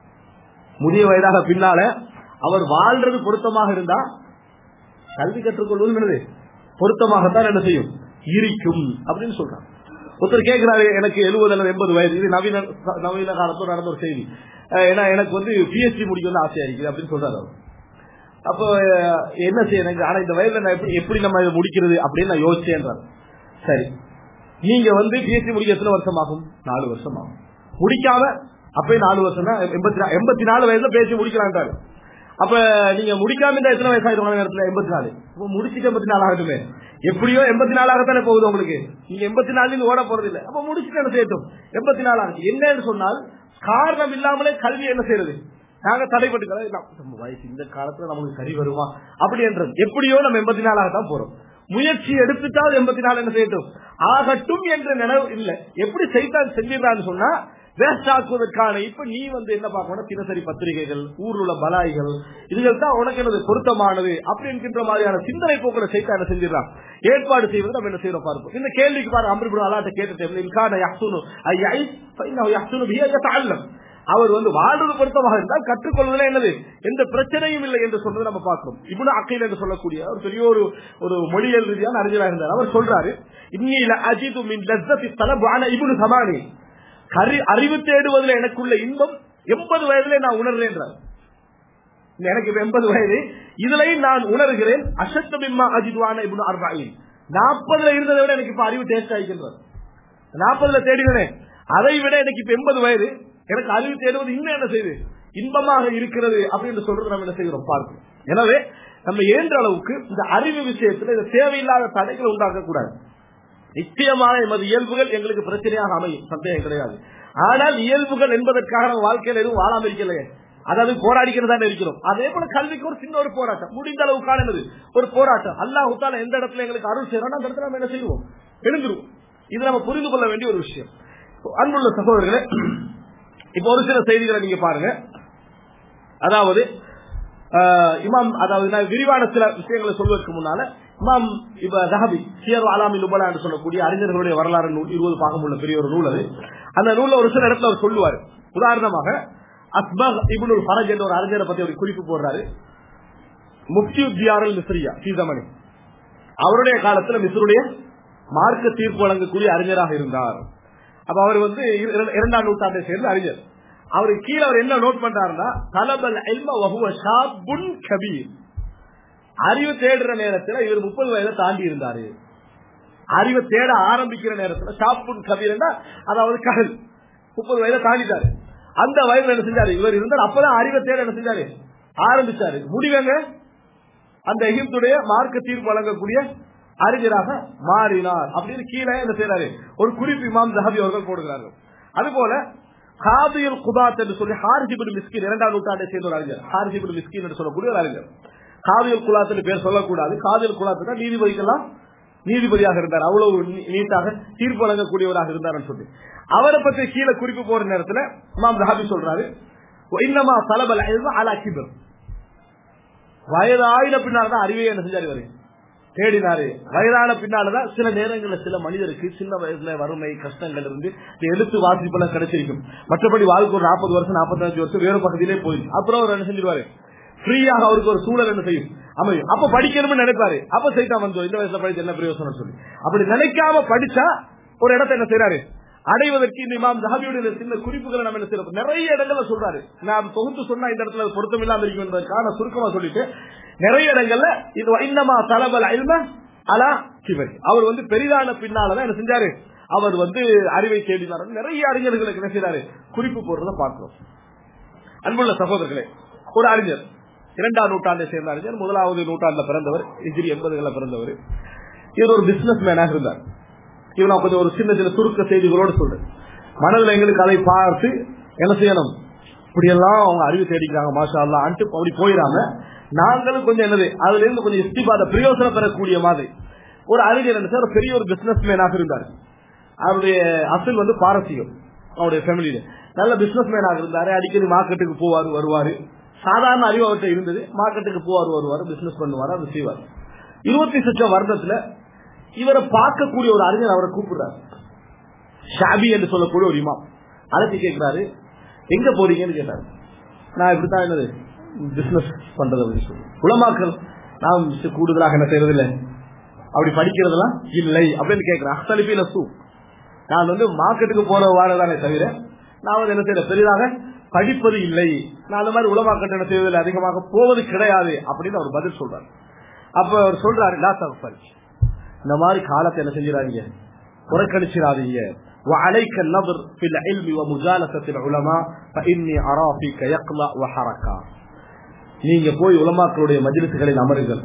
முதிய வயதாக பின்னால அவர் வாழ்றது பொருத்தமாக இருந்தா கல்வி கற்றுக்கொள்வது என்னது பொருத்தமாகத்தான் என்ன செய்யும் இருக்கும் அப்படின்னு சொல்றாங்க ஒருத்தர் கேட்கிறாரு எனக்கு எழுபது அல்லது எண்பது வயது இது நவீன நவீன காலத்தோட நடந்த ஒரு செய்தி அஹ் ஏன்னா எனக்கு வந்து பிஎஸ்சி முடிக்கணும்னு ஆசையா இருக்குது அப்படின்னு சொல்றாரு அவர் அப்போ அஹ், என்ன செய்யணும் ஆனா இந்த வயதுல நான் எப்படி எப்படி நம்ம இதை முடிக்கிறது அப்படின்னு நான் யோசிச்சேன்றார் சரி நீங்க வந்து பிஎஸ்சி முடிக்க எத்தனை வருஷம் ஆகும் நாலு வருஷம் ஆகும் முடிக்காம அப்பயே நாலு வருஷம் தான் எண்பத்தி நா- எண்பத்தி நாலு வயசுல பேசி முடிக்கலான்ட்டாரு அப்ப நீங்க முடிக்காம இருந்தா எத்தனை வயசாயிரும் நேரத்துல எண்பத்தி நாலு இப்ப முடிச்சுட்டு எண்பத்தி நாலு ஆகட்டுமே எப்படியோ எண்பத்தி நாலாகத்தானே போகுது உங்களுக்கு நீங்க எண்பத்தி நாலுல ஓட போறது இல்ல அப்ப முடிச்சுட்டு என்ன செய்யட்டும் எண்பத்தி நாலு ஆகுது என்னன்னு சொன்னால் காரணம் இல்லாமலே கல்வி என்ன செய்யறது நாங்க தடைப்பட்டு நம்ம வயசு இந்த காலத்துல நமக்கு சரி வருமா அப்படின்றது எப்படியோ நம்ம எண்பத்தி நாலாகத்தான் போறோம் முயற்சி எடுத்துட்டால் எண்பத்தி நாலு என்ன செய்யட்டும் ஆகட்டும் என்ற நினைவு இல்ல எப்படி செய்தான் செஞ்சிடறான்னு சொன்னா வேஸ்ட் ஆக்குவதற்கான இப்ப நீ வந்து என்ன பார்க்கணும் தினசரி பத்திரிகைகள் ஊர்ல உள்ள பலாய்கள் இதுகள் தான் உனக்கு என்னது பொருத்தமானது அப்படி என்கின்ற மாதிரியான சிந்தனை போக்குல செய்தா என்ன செஞ்சிடறான் ஏற்பாடு செய்வது நம்ம என்ன செய்யறோம் பார்ப்போம் இந்த கேள்விக்கு பாருங்க அம்பரிபுரம் அல்லாட்ட கேட்டுட்டு இன்கான யஹ்சுனு ஐ ஃபைனஹு யஹ்சுனு பிஹி யதஅல்லம் அவர் வந்து வாழ்றது பொருத்தமாக இருந்தால் கற்றுக்கொள்வதில் என்னது எந்த பிரச்சனையும் இல்லை என்று சொன்னதை நம்ம பார்க்கிறோம் இப்னு அக்கீல் என்று சொல்லக்கூடிய ஒரு பெரிய ஒரு ஒரு மொழியியல் ரீதியான அறிஞராக இருந்தார் அவர் சொல்றாரு இன்னில அஜிது மின் லஸ்ஸத்தி தலப் அன இப்னு சமானி கரி அறிவு தேடுவதில் எனக்குள்ள இன்பம் எண்பது வயதிலே நான் உணர்றேன் என்றார். எனக்கு எண்பது வயது இதுலையும் நான் உணர்கிறேன் அசத்த பிம்மா அஜிதுவான இப்னு அர்பாயின் நாற்பதுல இருந்ததை விட எனக்கு இப்ப அறிவு டேஸ்ட் ஆகிக்கின்றது நாற்பதுல தேடினே அதை விட எனக்கு இப்ப எண்பது வயது எனக்கு அறிவு தேடுவது இன்னும் என்ன செய்யுது இன்பமாக இருக்கிறது அப்படின்னு சொல்றது நம்ம என்ன செய்கிறோம் பார்க்கிறோம் எனவே நம்ம ஏன்ற அளவுக்கு இந்த அறிவு விஷயத்துல இந்த தேவையில்லாத தடைகளை உண்டாக்க கூடாது நிச்சயமாக எமது இயல்புகள் எங்களுக்கு பிரச்சனையாக அமையும் சந்தேகம் கிடையாது ஆனால் இயல்புகள் என்பதற்காக நம்ம வாழ்க்கையில எதுவும் வாழாம இருக்கலையே அதாவது போராடிக்கிறது தான் இருக்கிறோம் அதே போல கல்விக்கு ஒரு சின்ன ஒரு போராட்டம் முடிந்த அளவுக்கான என்னது ஒரு போராட்டம் அல்லாஹ் தால எந்த இடத்துல எங்களுக்கு அருள் செய்யறோம் அந்த இடத்துல நம்ம என்ன செய்வோம் எழுந்துருவோம் இது நம்ம புரிந்து கொள்ள வேண்டிய ஒரு விஷயம் அன்புள்ள சகோதரர்களே இப்ப ஒரு சில செய்திகளை நீங்க பாருங்க அதாவது ஆஹ், இமாம் அதாவது நான் விரிவான சில விஷயங்களை சொல்வதற்கு முன்னால இமாம் இப்ப தஹபி சியர் அலாமி லுபலா என்று சொல்லக்கூடிய அறிஞர்களுடைய வரலாறு நூல் இருபது பாகம் உள்ள பெரிய ஒரு நூல் அது அந்த நூல்ல ஒரு சில இடத்துல அவர் சொல்லுவார் உதாரணமாக அஸ்பக் இப்னுல் ஃபரஜ் என்ற ஒரு அறிஞரை பத்தி அவர் குறிப்பு போடுறாரு முஃப்தி தியாரல் மிஸ்ரியா சீதமணி அவருடைய காலத்துல மிஸ்ருடைய மார்க்க தீர்ப்பு வழங்கக்கூடிய அறிஞராக இருந்தார் அப்ப அவர் வந்து இர- இரண்டாம் நூற்றாண்டை சேர்ந்த அறிஞர் அவரு கீழே அவர் என்ன நோட் பண்றாருன்னா தலபல் இல்ம வஹுவ ஷாபுன் கபீர் அறிவு தேடுற நேரத்துல இவர் முப்பது வயதை தாண்டி இருந்தாரு அறிவை தேட ஆரம்பிக்கிற நேரத்துல ஷாப்புன் கபீர்னா அதாவது கடல் முப்பது வயதை தாண்டிட்டாரு அந்த வயதுல என்ன செஞ்சாரு இவர் இருந்தார் அப்பதான் அறிவை தேட என்ன செஞ்சாரு ஆரம்பிச்சாரு முடிவங்க அந்த எகிப்துடைய மார்க்க தீர்ப்பு வழங்கக்கூடிய அறிஞராக மாறினார் அப்படின்னு கீழே என்ன செய்யறாரு ஒரு குறிப்பு இமாம் ஜஹபி அவர்கள் போடுகிறார்கள் அதுபோல காதியல் குதாத் என்று சொல்லி ஹாரிஜிபின் மிஸ்கின் இரண்டாம் நூற்றாண்டை சேர்ந்த ஒரு அறிஞர் ஹாரிஜிபின் மிஸ்கின் என்று சொல்லக்கூடிய ஒரு அறிஞர் காதியல் குலாத் என்று பேர் சொல்லக்கூடாது காதியல் குலாத்துனா நீதிபதிக்கெல்லாம் நீதிபதியாக இருந்தார் அவ்வளவு நீ- நீட்டாக தீர்ப்பு வழங்கக்கூடியவராக இருந்தார் சொல்லி அவரை பற்றி கீழே குறிப்பு போற நேரத்துல இமாம் ரஹாபி சொல்றாரு இன்னமா தலபல் அலா கிபர் வயது ஆயின பின்னால்தான் அறிவை என்ன செஞ்சாரு இவரு தேடினாரு வயதான பின்னாலதான் சில நேரங்கள்ல சில மனிதருக்கு சின்ன வயசுல வறுமை கஷ்டங்கள் இருந்து இந்த எழுத்து வாசிப்பெல்லாம் கிடைச்சிருக்கும் மற்றபடி வாழ்க்கை ஒரு நாற்பது வருஷம் நாற்பத்தஞ்சு வருஷம் வேறு பக்கத்திலே போயிடும் அப்புறம் அவர் என்ன செஞ்சிருவாரு ஃப்ரீயாக அவருக்கு ஒரு சூழல் என்ன செய்யும் அமையும் அப்ப படிக்கணும்னு நினைப்பாரு அப்ப சைத்தா வந்தோம் இந்த வயசுல படிச்சு என்ன பிரயோசனம் சொல்லி அப்படி நினைக்காம படிச்சா ஒரு இடத்தை என்ன செய்யறாரு அடைவதற்கு இந்த இமாம் ஜஹாபியுடைய சின்ன குறிப்புகளை நம்ம என்ன செய்யறோம் நிறைய இடங்கள்ல சொல்றாரு நான் தொகுத்து சொன்னா இந்த இடத்துல அது பொருத்தம் இல்லாம இருக்கும் என்பதற்காக சுருக்கமா சொல்லிட்டு நிறைய இடங்கள்ல இது இன்னமா தலபல் அல்ம அலா கிபரி அவர் வந்து பெரிதான பின்னாலதான் என்ன செஞ்சாரு அவர் வந்து அறிவை தேடினார் நிறைய அறிஞர்களுக்கு என்ன செய்யறாரு குறிப்பு போடுறத பார்க்கிறோம் அன்புள்ள சகோதரர்களே ஒரு அறிஞர் இரண்டாம் நூற்றாண்டை சேர்ந்த அறிஞர் முதலாவது நூற்றாண்டுல பிறந்தவர் இஜிரி எண்பதுகளில் பிறந்தவர் இவர் ஒரு பிசினஸ் மேனாக இருந்தார் இவன் நான் கொஞ்சம் ஒரு சின்ன சின்ன சுருக்க செய்திகளோடு சொல்றேன் மனதில் எங்களுக்கு அதை பார்த்து என்ன செய்யணும் இப்படியெல்லாம் அவங்க அறிவு தேடிக்கிறாங்க மாஷா அல்லா அன்ட்டு அப்படி போயிடாம நாங்களும் கொஞ்சம் என்னது அதுல இருந்து கொஞ்சம் இஸ்திபாத பிரயோசனம் பெறக்கூடிய மாதிரி ஒரு அறிஞர் என்ன சார் பெரிய ஒரு பிசினஸ் மேனாக இருந்தார் அவருடைய அசல் வந்து பாரசீகம் அவருடைய ஃபேமிலியில நல்ல பிசினஸ் மேனாக இருந்தாரு அடிக்கடி மார்க்கெட்டுக்கு போவாரு வருவாரு சாதாரண அறிவு அவர்கிட்ட இருந்தது மார்க்கெட்டுக்கு போவார் வருவாரு பிசினஸ் பண்ணுவாரு அது செய்வார் இருபத்தி சச்சம் வருடத்துல இவரை பார்க்கக்கூடிய ஒரு அறிஞர் அவரை கூப்பிடுறாரு ஷாபி என்று சொல்லக்கூடிய ஒரு இமாம் அழைச்சி கேட்கிறாரு எங்க போறீங்கன்னு கேட்டாரு நான் இப்படித்தான் என்னது பிசினஸ் பண்றது அப்படின்னு சொல்லி உலமாக்கள் நாம் கூடுதலாக என்ன செய்யறது இல்லை அப்படி படிக்கிறதெல்லாம் இல்லை அப்படின்னு கேட்கிறேன் அஸ்தலிப்பில சூ நான் வந்து மார்க்கெட்டுக்கு போற வாழதானே தவிர நான் வந்து என்ன செய்யற பெரிதாக படிப்பது இல்லை நான் அந்த மாதிரி உலமாக்கட்டு என்ன செய்வதில் அதிகமாக போவது கிடையாது அப்படின்னு அவர் பதில் சொல்றாரு அப்ப அவர் சொல்றாரு லா தகஃபல் இந்த மாதிரி காலத்தை என்ன செஞ்சிடாதீங்க புறக்கணிச்சிடாதீங்க وعليك النظر في العلم ومجالسة العلماء فإني أرى فيك يقلع وحركة நீங்க போய் உலமாக்களுடைய மஜிலிசுகளில் அமருங்கள்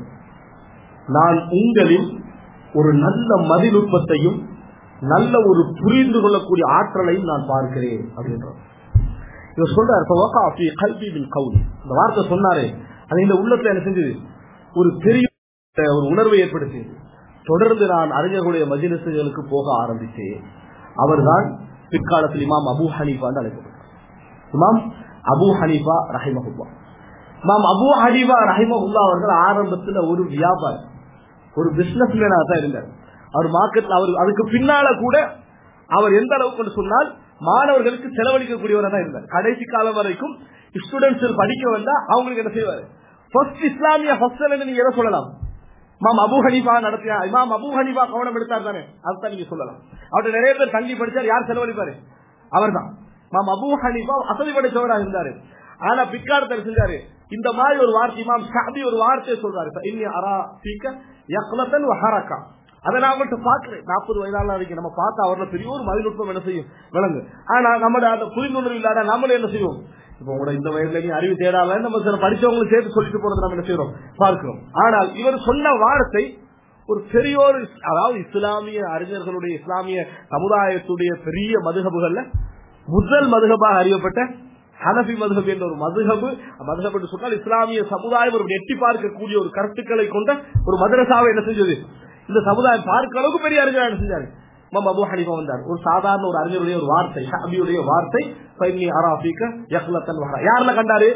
நான் உங்களில் ஒரு நல்ல மதிநுட்பத்தையும் நல்ல ஒரு புரிந்து கொள்ளக்கூடிய ஆற்றலையும் நான் பார்க்கிறேன் அப்படின்றார் இவர் சொல்றாரு "ஃப வகா ஃபீ கல்பி பில் கவுல்." இந்த வார்த்தை சொன்னாரே அது இந்த உள்ளத்துல என்ன செஞ்சது ஒரு பெரிய ஒரு உணர்வை ஏற்படுத்தியது தொடர்ந்து நான் அறிஞர்களுடைய மஜிலிசுகளுக்கு போக ஆரம்பித்தேன் அவர்தான் பிற்காலத்தில் இமாம் அபு ஹனீஃபா என்று அழைக்கப்பட்டார் இமாம் அபு ஹனீஃபா ரஹிமஹுல்லா இமாம் அபு ஹனீஃபா ரஹிமஹுல்லா அவர்கள் ஆரம்பத்தில் ஒரு வியாபாரி ஒரு பிசினஸ் மேனாக தான் இருந்தார் அவர் மார்க்கெட்ல அவர் அதுக்கு பின்னால கூட அவர் எந்த அளவுக்கு சொன்னால் மாணவர்களுக்கு செலவழிக்கக்கூடியவராக தான் இருந்தார் கடைசி காலம் வரைக்கும் ஸ்டூடெண்ட்ஸ் படிக்க வந்தா அவங்களுக்கு என்ன செய்வார் ஃபர்ஸ்ட் இஸ்லாமிய ஹாஸ்டல் நீங்க எதை சொல்லலாம் இமாம் அபு ஹனீஃபா நடத்தியா இமாம் அபு ஹனீஃபா கவனம் எடுத்தார் தானே அதுதான் நீங்க சொல்லலாம் அவர்கிட்ட நிறைய பேர் தங்கி படிச்சார் யார் செலவழிப்பாரு அவர்தான் இமாம் அபு ஹனீஃபா அசதி படைச்சவராக இருந்தாரு ஆனா பிற்காலத்தில் செஞ்சாரு இந்த மாதிரி ஒரு வார்த்தை இமாம் ஷாபி ஒரு வார்த்தையை சொல்றாரு இன்னி அரா பீக்க யக்லத்தன் வஹரக்கா அதை நான் அவங்கள்ட்ட பாக்குறேன் நாற்பது வயதான வரைக்கும் நம்ம பார்த்தா அவர்ல பெரிய ஒரு மதிநுட்பம் என்ன செய்யும் விளங்கு ஆனா நம்ம அந்த புரிந்துணர்வு இல்லாத நம்மளும் என்ன செய்வோம் இப்ப உங்களோட இந்த வயதுல நீ அறிவு தேடாம நம்ம சில படிச்சவங்களும் சேர்த்து சொல்லிட்டு போறது நம்ம என்ன செய்யறோம் பார்க்கிறோம் ஆனால் இவர் சொன்ன வார்த்தை ஒரு பெரியோர் அதாவது இஸ்லாமிய அறிஞர்களுடைய இஸ்லாமிய சமுதாயத்துடைய பெரிய மதுகபுகள்ல முதல் மதுகபாக அறியப்பட்ட ஹனபி மதுகப் என்ற ஒரு மதுகபு மதுகப் என்று சொன்னால் இஸ்லாமிய சமுதாயம் ஒரு எட்டி பார்க்கக்கூடிய ஒரு கருத்துக்களை கொண்ட ஒரு மதரசாவை என்ன செஞ்சது இந்த சமுதாயம் பார்க்க அளவுக்கு பெரிய அறிஞர் என்ன செஞ்சாரு இமாம் அபு ஹனிஃபா வந்தார் ஒரு சாதாரண ஒரு அறிஞருடைய ஒரு வார்த்தை ஷாபியுடைய வார்த்தை ஃபைனி அராஃபிக யக்லத்தன் வஹரா யாருல கண்டாரு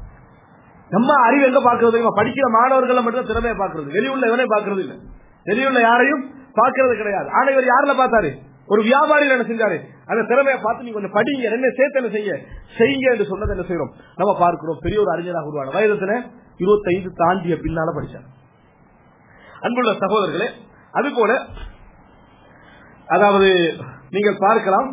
நம்ம அறிவு எங்க பாக்குறது தெரியுமா? படிக்கிற மாணவர்களை மட்டும் திறமையை பாக்குறது வெளியுள்ள இவனே பாக்குறது இல்ல வெளியுள்ள யாரையும் பாக்குறது கிடையாது ஆனா இவர் யாருல பார்த்தாரு ஒரு வியாபாரிகள் என்ன செஞ்சாரு அந்த திறமையை பார்த்து நீங்க கொஞ்சம் படிங்க என்ன சேர்த்து என்ன செய்ய செய்யுங்க என்று சொன்னதை என்ன செய்யறோம் நம்ம பார்க்கிறோம் பெரிய ஒரு அறிஞராக உருவான வயதத்துல இருபத்தைந்து தாண்டிய பின்னால படிச்சார் அன்புள்ள சகோதரர்களே அது போல அதாவது நீங்கள் பார்க்கலாம்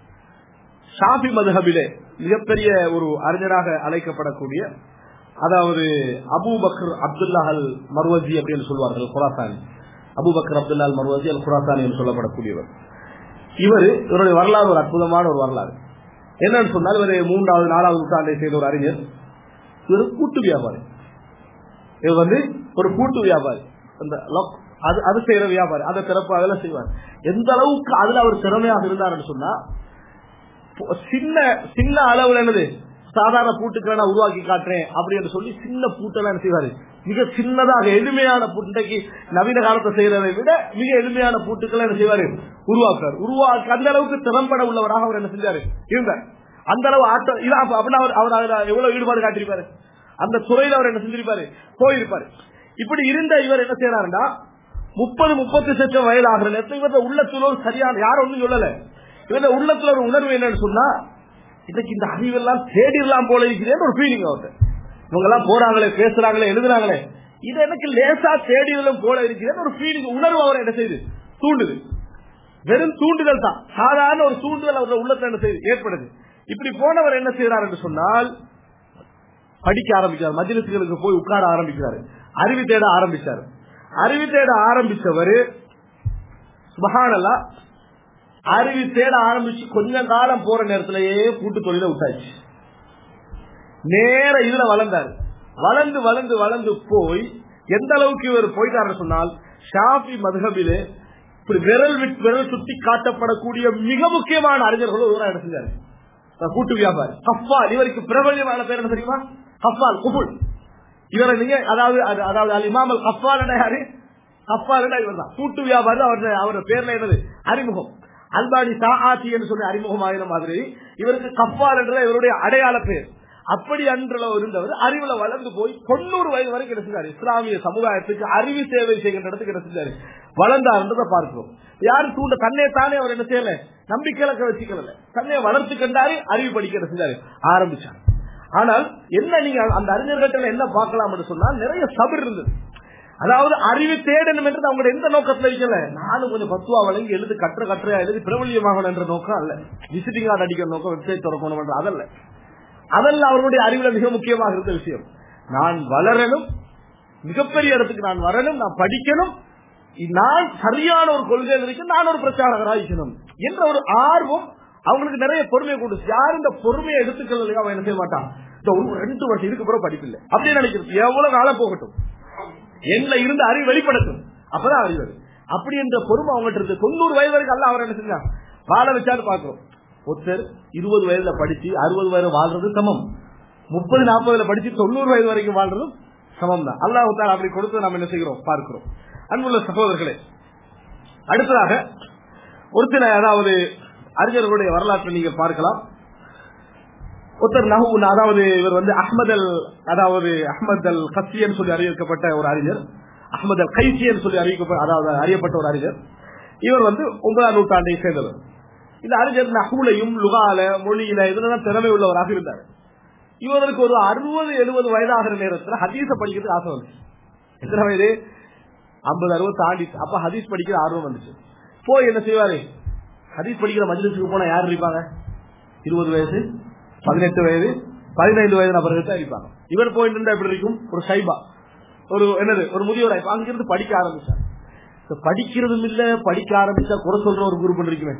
ஷாஃபி மதுஹபிலே மிகப்பெரிய ஒரு அறிஞராக அழைக்கப்படக்கூடிய அதாவது அபூபக்கர் அப்துல்லா அல் மர்வஜி அப்படின்னு சொல்வார்கள் Khurasani Abu Bakr Abdullah Al Marwazi Al Khurasani என்று சொல்லப்படக்கூடியவர் இவர் இவருடைய வரலாறு ஒரு அற்புதமான ஒரு வரலாறு என்னன்னு சொன்னால் இவர் மூன்றாவது நாலாவது நூற்றாண்டை செய்த ஒரு அறிஞர் இவர் கூட்டு வியாபாரி இவர் வந்து ஒரு கூட்டு வியாபாரி அந்த லொக்- அது அது செய்யற வியாபாரி அதை சிறப்பாக செய்வார் எந்த அளவுக்கு அதுல அவர் திறமையாக இருந்தார்னு சொன்னா பு- சின்ன சின்ன அளவுல என்னது சாதாரண பூட்டுக்களை நான் உருவாக்கி காட்டுறேன் அப்படின்னு சொல்லி சின்ன பூட்டெல்லாம் என்ன செய்வாரு மிக சின்னதாக எளிமையான பூட்டு இன்றைக்கு நவீன காலத்தை செய்யறதை விட மிக எளிமையான பூட்டுக்களை என்ன செய்வாரு உருவாக்குறாரு உருவாக்க அந்த அளவுக்கு திறம்பட உள்ளவராக அவர் என்ன செஞ்சாரு இருந்தார் அந்த அளவு ஆட்டம் இதான் அப்ப- அப்படின்னா அவர் அவர் அதுல எவ்வளவு ஈடுபாடு காட்டியிருப்பாரு அந்த துறையில அவர் என்ன செஞ்சிருப்பாரு போயிருப்பாரு இப்படி இருந்த இவர் என்ன செய்யறாருன்னா முப்பது முப்பத்தி லட்சம் வயது ஆகிற நேரத்தில் இவரது உள்ளத்துல ஒரு சரியான யாரும் ஒண்ணும் சொல்லல இவரது உள்ளத்துல ஒரு உணர்வு என்னன்னு சொன்னா இன்னைக்கு இந்த அறிவெல்லாம் தேடிடலாம் போல இருக்கிறேன்னு ஒரு ஃபீலிங் அவர்கிட்ட இவங்க எல்லாம் போறாங்களே பேசுறாங்களே எழுதுறாங்களே இது எனக்கு லேசா தேடிடலும் போல இருக்கிறேன்னு ஒரு ஃபீலிங் உணர்வு அவர் என்ன செய்யுது தூண்டுது வெறும் தூண்டுதல் தான் சாதாரண ஒரு தூண்டுதல் அவருடைய உள்ளத்துல என்ன செய்யுது ஏற்படுது இப்படி போனவர் என்ன செய்யறார் என்று சொன்னால் படிக்க ஆரம்பிக்கிறார் மஜிலிசுகளுக்கு போய் உட்கார ஆரம்பிக்கிறாரு அறிவு தேட ஆரம்பிச்சாரு அறிவு தேட ஆரம்பிச்சவர் சுபஹானல்லா அறிவு தேட ஆரம்பிச்சு கொஞ்ச காலம் போற நேரத்திலேயே கூட்டு தொழில விட்டாச்சு நேர இதுல வளர்ந்தாரு வளர்ந்து வளர்ந்து வளர்ந்து போய் எந்த அளவுக்கு இவர் போயிட்டாருன்னு சொன்னால் ஷாஃபி மதுகபிலே இப்படி விரல் விட்டு விரல் சுட்டி காட்டப்படக்கூடிய மிக முக்கியமான அறிஞர்களும் இவரா எடுத்துட்டாரு கூட்டு வியாபாரி ஹஃபால் இவருக்கு பிரபல்யமான பேர் என்ன தெரியுமா ஹஃபால் குபுல் இவரை நீங்க அதாவது அது- அதாவது அல் இமாம் அல் ஹஃபால் யாரு ஹஃபால் இவர் தான் கூட்டு வியாபாரி அவர் அவர் பேர்ல என்னது அறிமுகம் அல்பானி சாஆத்தி என்று சொல்லி அறிமுகம் ஆகிற மாதிரி இவருக்கு கஃபால் என்ற இவருடைய அடையாள பேர் அப்படி அன்றுல இருந்தவர் அறிவுல வளர்ந்து போய் தொண்ணூறு வயது வரைக்கும் கிடைச்சிருக்காரு இஸ்லாமிய சமுதாயத்துக்கு அறிவு சேவை செய்கின்ற இடத்துக்கு கிடைச்சிருக்காரு வளர்ந்தாருன்றதை பார்க்கிறோம் யாரும் தூண்ட தன்னை தானே அவர் என்ன செய்யல நம்பிக்கையிலக்க வச்சுக்கல தன்னை வளர்த்து கண்டாரு அறிவு படிக்க செஞ்சாரு ஆரம்பிச்சார் ஆனால் என்ன நீங்க அந்த அறிஞர்கிட்ட என்ன பார்க்கலாம் என்று சொன்னால் நிறைய சபர் இருந்தது அதாவது அறிவு தேடணும் என்று அவங்களோட எந்த நோக்கத்துல இருக்கல நானும் கொஞ்சம் பத்துவா வழங்கி எழுதி கற்ற கற்றையா எழுதி பிரபல்யமாகணும் என்ற நோக்கம் அல்ல விசிட்டிங் கார்டு அடிக்கிற நோக்கம் வெப்சைட் திறக்கணும் என்ற அதல்ல அதல்ல அவருடைய அறிவுல மிக முக்கியமாக இருந்த விஷயம் நான் வளரணும் மிகப்பெரிய இடத்துக்கு நான் வரணும் நான் படிக்கணும் நான் சரியான ஒரு கொள்கையில் இருக்கு நான் ஒரு பிரச்சாரகராக இருக்கணும் என்ற ஒரு ஆர்வம் அவங்களுக்கு நிறைய பொறுமையை கொண்டு யார் இந்த பொறுமையை எடுத்துக்கல அவன் என்ன செய்ய மாட்டான் இந்த ஒரு ரெண்டு வருஷம் இதுக்கு பிறகு படிப்பில்லை அப்படின்னு நினைக்கிறது எவ்வளவு காலம் போகட்டும் என்ல இருந்து அறிவு வெளிப்படுத்தும் அப்பதான் அறிவு வரும். அப்படி என்ற பொறுமை அவங்ககிட்ட இருக்கு தொண்ணூறு வயது வரைக்கும் அல்ல அவர் என்ன செஞ்சான் வாழ வச்சாரு பாக்குறோம் ஒருத்தர் இருபது வயதுல படிச்சு அறுபது வயது வாழ்றது சமம் முப்பது நாற்பதுல படிச்சு தொண்ணூறு வயது வரைக்கும் வாழ்றதும் சமம் தான் அல்லாஹு தாலா அப்படி கொடுத்து நாம் என்ன செய்கிறோம் பார்க்கிறோம் அன்புள்ள சகோதரர்களே அடுத்ததாக ஒரு சில அதாவது அறிஞர்களுடைய வரலாற்றை நீங்கள் பார்க்கலாம் ஒருத்தர் நஹு அதாவது இவர் வந்து அஹ்மத் அல் அதாவது அஹ்மத் அல் கசியன் சொல்லி அறிவிக்கப்பட்ட ஒரு அறிஞர் அஹ்மத் அல் கைசியன் சொல்லி அறிவிக்கப்பட்ட அதாவது அறியப்பட்ட ஒரு அறிஞர் இவர் வந்து ஒன்பதாம் நூற்றாண்டை சேர்ந்தவர் இந்த அறிஞர் நஹூலையும் லுகால மொழியில இதுலதான் திறமை உள்ளவராக இருந்தார் இவருக்கு ஒரு அறுபது எழுபது வயதாகிற நேரத்துல ஹதீஸ படிக்கிறதுக்கு ஆசை வந்துச்சு எத்தனை வயது ஐம்பது அறுபது தாண்டி அப்ப ஹதீஸ் படிக்கிற ஆர்வம் வந்துச்சு போய் என்ன செய்வாரு ஹதீஸ் படிக்கிற மஜ்லிஸுக்கு போனா யார் இருப்பாங்க இருபது வயசு பதினெட்டு வயது பதினைந்து வயது நபர்கள் தான் இருப்பாங்க இவர் போயிட்டு இருந்தா எப்படி இருக்கும் ஒரு சைபா ஒரு என்னது ஒரு முதியோர் ஆயிப்பா அங்கிருந்து படிக்க ஆரம்பிச்சார் இப்ப படிக்கிறதும் இல்ல படிக்க ஆரம்பிச்சா குறை சொல்ற ஒரு குரூப் இருக்குமே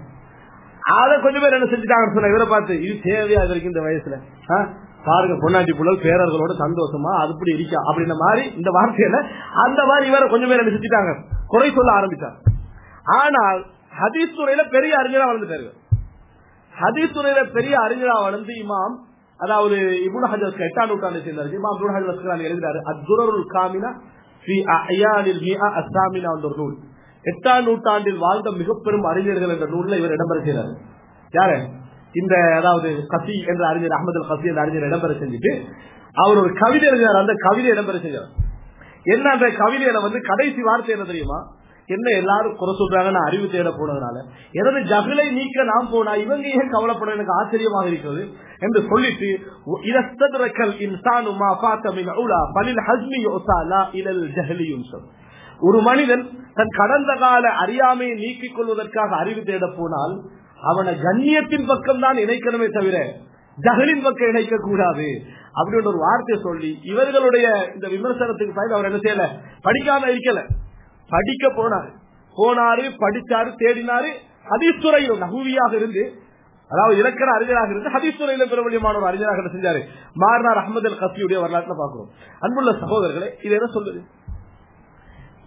அத கொஞ்சம் பேர் என்ன செஞ்சுட்டாங்கன்னு சொன்ன இவரை பார்த்து இது தேவையா இது வரைக்கும் இந்த வயசுல ஆ? பாருங்க பொன்னாட்டி புள்ளல் பேரர்களோட சந்தோஷமா அதுபடி இருக்கா அப்படின்ற மாதிரி இந்த வார்த்தையில அந்த மாதிரி இவரை கொஞ்சம் பேர் என்ன செஞ்சுட்டாங்க குறை சொல்ல ஆரம்பிச்சார் ஆனால் ஹதீஸ் துறையில பெரிய அறிஞரா வளர்ந்துட்டாரு இவர். ஹதீஸ் துறையில பெரிய அறிஞரா வளர்ந்து இமாம் அதாவது இபுன் ஹஜர் எட்டாம் நூற்றாண்டை சேர்ந்தாரு இமாம் இபுன் ஹஜர் அஸ்கலானி எழுதினாரு அத்துரருல் காமினா ஃபி அயானில் மிஆ அஸ்ஸாமினா என்ற ஒரு நூல் எட்டாம் நூற்றாண்டில் வாழ்ந்த மிக பெரும் அறிஞர்கள் என்ற நூல்ல இவர் இடம்பெற செய்தார் யாரு இந்த அதாவது கசி என்ற அறிஞர் அகமது அல் கசி என்ற அறிஞர் இடம்பெற செஞ்சுட்டு அவர் ஒரு கவிதை எழுதினார் அந்த கவிதை இடம்பெற செய்தார் என்ன அந்த கவிதையில வந்து கடைசி வார்த்தை என்ன தெரியுமா என்ன எல்லாரும் குறை சொல்றாங்க நான் அறிவு தேட போனதுனால எனது ஜகலை நீக்க நாம் போனா இவங்க ஏன் கவலைப்பட எனக்கு ஆச்சரியமாக இருக்கிறது என்று சொல்லிட்டு இதஸ்தரக்கல் இன்சானு மா ஃபாத்த மின் உலா பலில் ஹஸ்மி யுஸாலா இலல் ஜஹலி யுன்சல் ஒரு மனிதன் தன் கடந்த கால அறியாமையை நீக்கிக் கொள்வதற்காக அறிவு தேட போனால் அவனை கண்ணியத்தின் பக்கம் தான் இணைக்கணுமே தவிர ஜகலின் பக்கம் இணைக்க கூடாது அப்படின்னு ஒரு வார்த்தை சொல்லி இவர்களுடைய இந்த விமர்சனத்துக்கு பயந்து அவர் என்ன செய்யல படிக்காம இருக்கல படிக்க போனாரு போனாரு படிச்சாரு தேடினாரு ஹதீஸ்துறையில் நகுவியாக இருந்து அதாவது இலக்கண அறிஞராக இருந்து ஹதீஸ்துறையில பிரபலியமான ஒரு அறிஞராக என்ன செஞ்சாரு மார்னார் அஹமது அல் கசியுடைய வரலாற்றுல பாக்குறோம் அன்புள்ள சகோதரர்களே இது என்ன சொல்லுது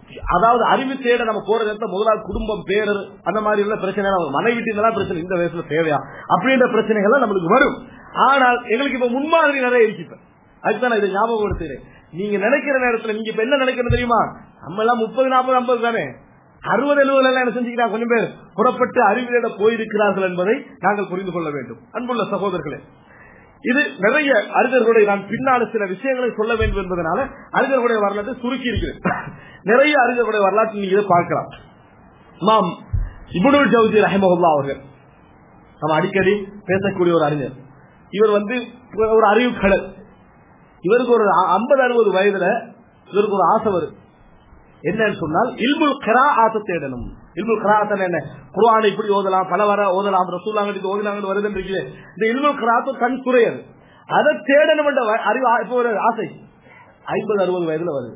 அதாவது அறிவு தேட நம்ம போற இடத்துல முதலாவது குடும்பம் பேரர் அந்த மாதிரி உள்ள பிரச்சனை எல்லாம் மனைவி வீட்டுலாம் பிரச்சனை இந்த வயசுல தேவையா அப்படின்ற பிரச்சனைகள் எல்லாம் நம்மளுக்கு வரும் ஆனால் எங்களுக்கு இப்ப முன்மாதிரி நிறைய இருக்கு இப்ப அதுதான் நான் இதை ஞாபகப்படுத்துறேன் நீங்க நினைக்கிற நேரத்துல நீங்க இப்ப என்ன நினைக்கிறது தெரியுமா நம்ம எல்லாம் முப்பது நாற்பது ஐம்பது தானே அறுபது எழுபது எல்லாம் என்ன செஞ்சுக்கிறாங்க கொஞ்சம் பேர் புறப்பட்டு அறிவியலிட போயிருக்கிறார்கள் என்பதை நாங்கள் புரிந்து கொள்ள வேண்டும் அன்புள்ள சகோதரர்களே இது நிறைய அறிஞர்களுடைய நான் பின்னால சில விஷயங்களை சொல்ல வேண்டும் என்பதனால அறிஞர்களுடைய வரலாற்றை சுருக்கி இருக்கிறேன் நிறைய அறிஞர்களுடைய வரலாற்று நீங்க இதை பார்க்கலாம் மாம் இபுனுல் ஜவுதி ரஹமஹுல்லா அவர்கள் நம்ம அடிக்கடி பேசக்கூடிய ஒரு அறிஞர் இவர் வந்து ஒரு அறிவு கடல் இவருக்கு ஒரு ஐம்பது அறுபது வயதுல இவருக்கு ஒரு ஆசை வரும் என்னன்னு சொன்னால் இல்முல் கரா ஆத்த தேடணும் இல்முல் கராத்தன் என்ன குரானை இப்படி ஓதலாம் பல வர ஓதலாம் ரசூலாங்க ஓதலாங்க வருதுன்னு இருக்குது இந்த இல்முல் கராத்தும் கண் குறையாது அதை தேடணும் என்ற அறிவு இப்போ ஒரு ஆசை ஐம்பது அறுபது வயதுல வருது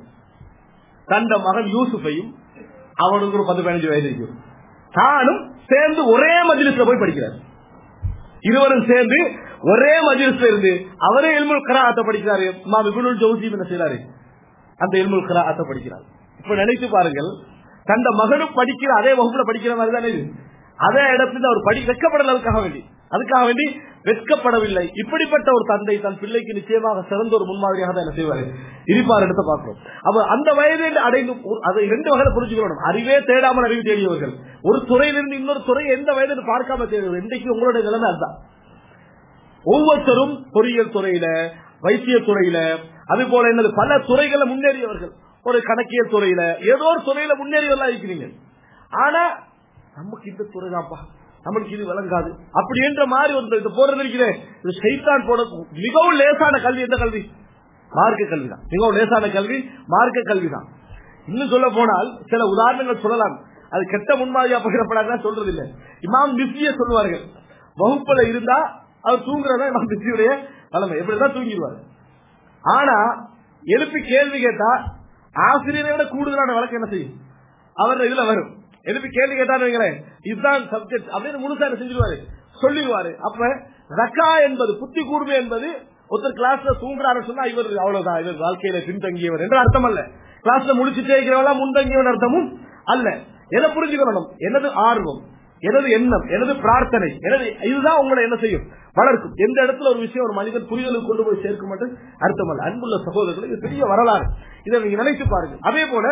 தந்த மகன் யூசுஃபையும் அவனுக்கு ஒரு பத்து பதினஞ்சு வயது இருக்கும் தானும் சேர்ந்து ஒரே மஜிலிஸ்ல போய் படிக்கிறார் இருவரும் சேர்ந்து ஒரே மஜிலிஸ்ல இருந்து அவரே இல்முல் கராத்த படிக்கிறாரு மாம் இபுனுல் ஜவுசி என்ன செய்யறாரு அந்த இல்முல் கராத்த படிக்கிறார் இப்ப நினைத்து பாருங்கள் தந்த மகனும் படிக்கிற அதே வகுப்புல படிக்கிற மாதிரி தானே இது அதே இடத்துல அவர் படி வெட்கப்படல அதுக்காக வேண்டி அதுக்காக வேண்டி வெட்கப்படவில்லை இப்படிப்பட்ட ஒரு தந்தை தன் பிள்ளைக்கு நிச்சயமாக சிறந்த ஒரு முன்மாதிரியாக தான் என்ன செய்வாரு இருப்பார் எடுத்து பார்க்கிறோம் அப்ப அந்த வயதில் அடைந்து அதை இரண்டு வகையில புரிஞ்சுக்கணும் அறிவே தேடாமல் அறிவு தேடியவர்கள் ஒரு துறையிலிருந்து இன்னொரு துறை எந்த வயதில் பார்க்காம தேடுவது இன்றைக்கு உங்களுடைய நிலைமை அதுதான் ஒவ்வொருத்தரும் பொறியியல் துறையில வைத்திய துறையில அது போல என்னது பல துறைகளை முன்னேறியவர்கள் ஒரு கணக்கியல் துறையில ஏதோ ஒரு துறையில முன்னேறியவர்களா இருக்கிறீங்க ஆனா நமக்கு இந்த துறை தான்ப்பா நம்மளுக்கு இது விளங்காது அப்படி என்ற மாதிரி ஒரு இது போறது இருக்கிறேன் இது சைத்தான் போட மிகவும் லேசான கல்வி எந்த கல்வி மார்க்க கல்வி தான் மிகவும் லேசான கல்வி மார்க்க கல்வி தான் இன்னும் சொல்ல போனால் சில உதாரணங்கள் சொல்லலாம் அது கெட்ட முன்மாதிரியா பகிரப்படாத சொல்றது இல்லை இமாம் பிஸிய சொல்லுவார்கள் வகுப்புல இருந்தா அவர் தூங்குறதா இமாம் பிஸியுடைய வளமை எப்படிதான் தூங்கிடுவார் ஆனா எழுப்பி கேள்வி கேட்டா ஆசிரியரை விட கூடுதலான வழக்கு என்ன செய்யும் அவர் இதுல வரும் எழுப்பி கேள்வி கேட்டான்னு வைங்களேன் இதுதான் சப்ஜெக்ட் அப்படின்னு முழுசா என்ன செஞ்சிருவாரு சொல்லிடுவாரு அப்ப ரக்கா என்பது புத்தி கூர்மை என்பது ஒருத்தர் கிளாஸ்ல தூங்குறாரு சொன்னா இவர் அவ்வளவுதான் இவர் வாழ்க்கையில பின்தங்கியவர் என்று அர்த்தம் அல்ல கிளாஸ்ல முடிச்சுட்டே இருக்கிறவங்களா முன்தங்கியவன் அர்த்தமும் அல்ல எதை புரிஞ்சுக்கணும் எனது ஆர்வம் எனது எண்ணம் எனது பிரார்த்தனை எனது இதுதான் உங்களை என்ன செய்யும் வளர்க்கும் எந்த இடத்துல ஒரு விஷயம் ஒரு மனிதன் புரிதலுக்கு கொண்டு போய் சேர்க்கும் மட்டும் அர்த்தம் அல்ல அன்புள்ள சகோதரர்கள் இது பெரிய வரலாறு இதை நீங்க நினைத்து பாருங்க அதே போல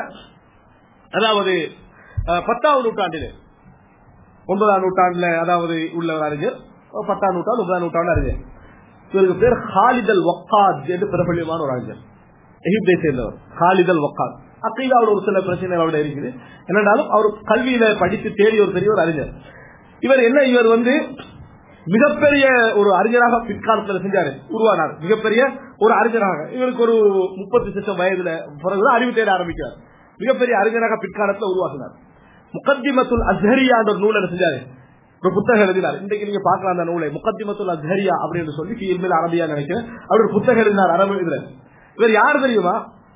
அதாவது பத்தாவது நூற்றாண்டிலே ஒன்பதாம் நூற்றாண்டுல அதாவது உள்ள ஒரு அறிஞர் பத்தாம் நூற்றாண்டு ஒன்பதாம் நூற்றாண்டு அறிஞர் இவருக்கு பேர் ஹாலிதல் வக்காத் என்று பிரபல்யமான ஒரு அறிஞர் எகிப்தை சேர்ந்தவர் ஹாலிதல் வக்காத் அக்கீதாவில் ஒரு சில பிரச்சனைகள் அவருடைய இருக்குது என்னென்னாலும் அவர் கல்வியில படித்து தேடிய ஒரு பெரிய ஒரு அறிஞர் இவர் என்ன இவர் வந்து மிகப்பெரிய ஒரு அறிஞராக பிற்காலத்தில் செஞ்சாரு உருவானார் மிகப்பெரிய ஒரு அறிஞராக இவருக்கு ஒரு முப்பத்தி லட்சம் வயதுல பிறகுதான் அறிவு தேட ஆரம்பிக்கிறார் மிகப்பெரிய அறிஞராக பிற்காலத்தில் உருவாக்கினார் முகத்திமத்துல் அஸ்ஹரியா என்ற நூல் என்ன செஞ்சாரு ஒரு புத்தகம் எழுதினார் இன்றைக்கு நீங்க பார்க்கலாம் அந்த நூலை முகத்திமத்துல் அஸ்ஹரியா அப்படின்னு சொல்லி ஃபீல்மில் அரபியா நினைக்கிறேன் அவர் ஒரு புத்தகம் எழுதினார் அரபு இதுல இவர் யார் தெரியுமா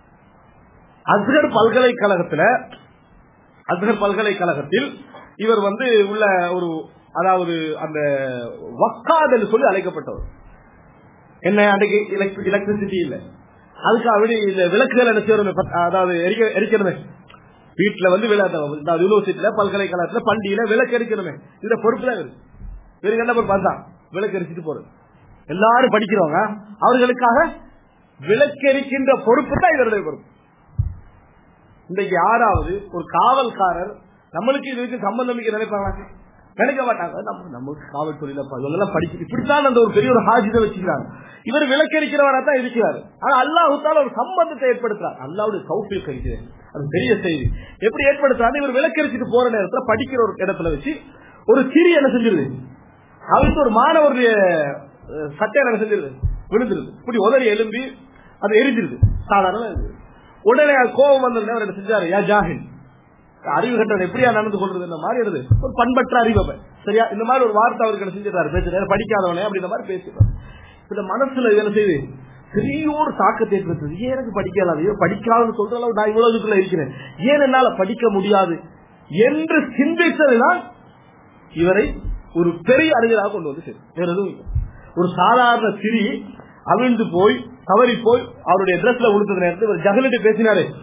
அஸ்கர் பல்கலைக்கழகத்துல அஸ்கர் பல்கலைக்கழகத்தில் இவர் வந்து உள்ள ஒரு அதாவது அந்த வக்காதல் சொல்லி அழைக்கப்பட்டவர் என்ன அன்றைக்கு எலக்ட்ரிசிட்டி இல்ல அதுக்காக இந்த விளக்குகள் என்ன செய்யணும் அதாவது எரிக்கணுமே வீட்டுல வந்து யூனிவர்சிட்டியில பல்கலைக்கழகத்துல பண்டிகையில விளக்கு எரிக்கணுமே இந்த பொறுப்புல இருக்கு இவருக்கு என்ன பொறுப்பு அதுதான் விளக்கு எரிச்சிட்டு போறது எல்லாரும் படிக்கிறவங்க அவர்களுக்காக விளக்கெரிக்கின்ற பொறுப்பு தான் இவருடைய பொறுப்பு இன்றைக்கு யாராவது ஒரு காவல்காரர் நம்மளுக்கு இதுக்கு சம்பந்தம் நினைப்பாங்க நினைக்க மாட்டாங்க நம்ம நமக்கு காவல்துறையில இவங்கெல்லாம் படிச்சு இப்படித்தான் அந்த ஒரு பெரிய ஒரு ஹாஜிதை வச்சுக்கிறாங்க இவர் விளக்கரிக்கிறவரா தான் இருக்கிறாரு ஆனா அல்லாஹுத்தால ஒரு சம்பந்தத்தை ஏற்படுத்துறார் அல்லாவுடைய சௌஃபில் கழிக்கிறேன் அது பெரிய செய்தி எப்படி ஏற்படுத்துறாரு இவர் விளக்கரிச்சிட்டு போற நேரத்துல படிக்கிற ஒரு இடத்துல வச்சு ஒரு சிறி என்ன செஞ்சிருது அவருக்கு ஒரு மாணவருடைய சட்டை என்ன செஞ்சிருது விழுந்துருது இப்படி உதறி எழும்பி அதை எரிஞ்சிருது சாதாரண உடனே கோபம் வந்த அவர் என்ன செஞ்சாரு யா ஜாஹின் அறிவு கட்டவன் எப்படியா நடந்து கொள்றது இந்த மாதிரி இருது ஒரு பண்பற்ற அறிவப்ப சரியா இந்த மாதிரி ஒரு வார்த்தை அவருக்கு என்ன செஞ்சிருக்காரு பேசுறாரு படிக்காதவனே அப்படின்ற மாதிரி பேசுறாரு இந்த மனசுல என்ன செய்யுது பெரிய ஒரு தாக்கத்தை ஏற்படுத்துது ஏன் எனக்கு படிக்கலாது படிக்கலாம்னு சொல்ற அளவு நான் இவ்வளவு இதுக்குள்ள இருக்கிறேன் ஏன் என்னால படிக்க முடியாது என்று சிந்தித்ததுதான் இவரை ஒரு பெரிய அறிஞராக கொண்டு வந்து சேரும் வேற எதுவும் இல்லை ஒரு சாதாரண சிறி அவிழ்ந்து போய் தவறி போய் அவருடைய ட்ரெஸ்ல உளுத்தது நேரத்தில் ஜகலிட்டு பேசினாரு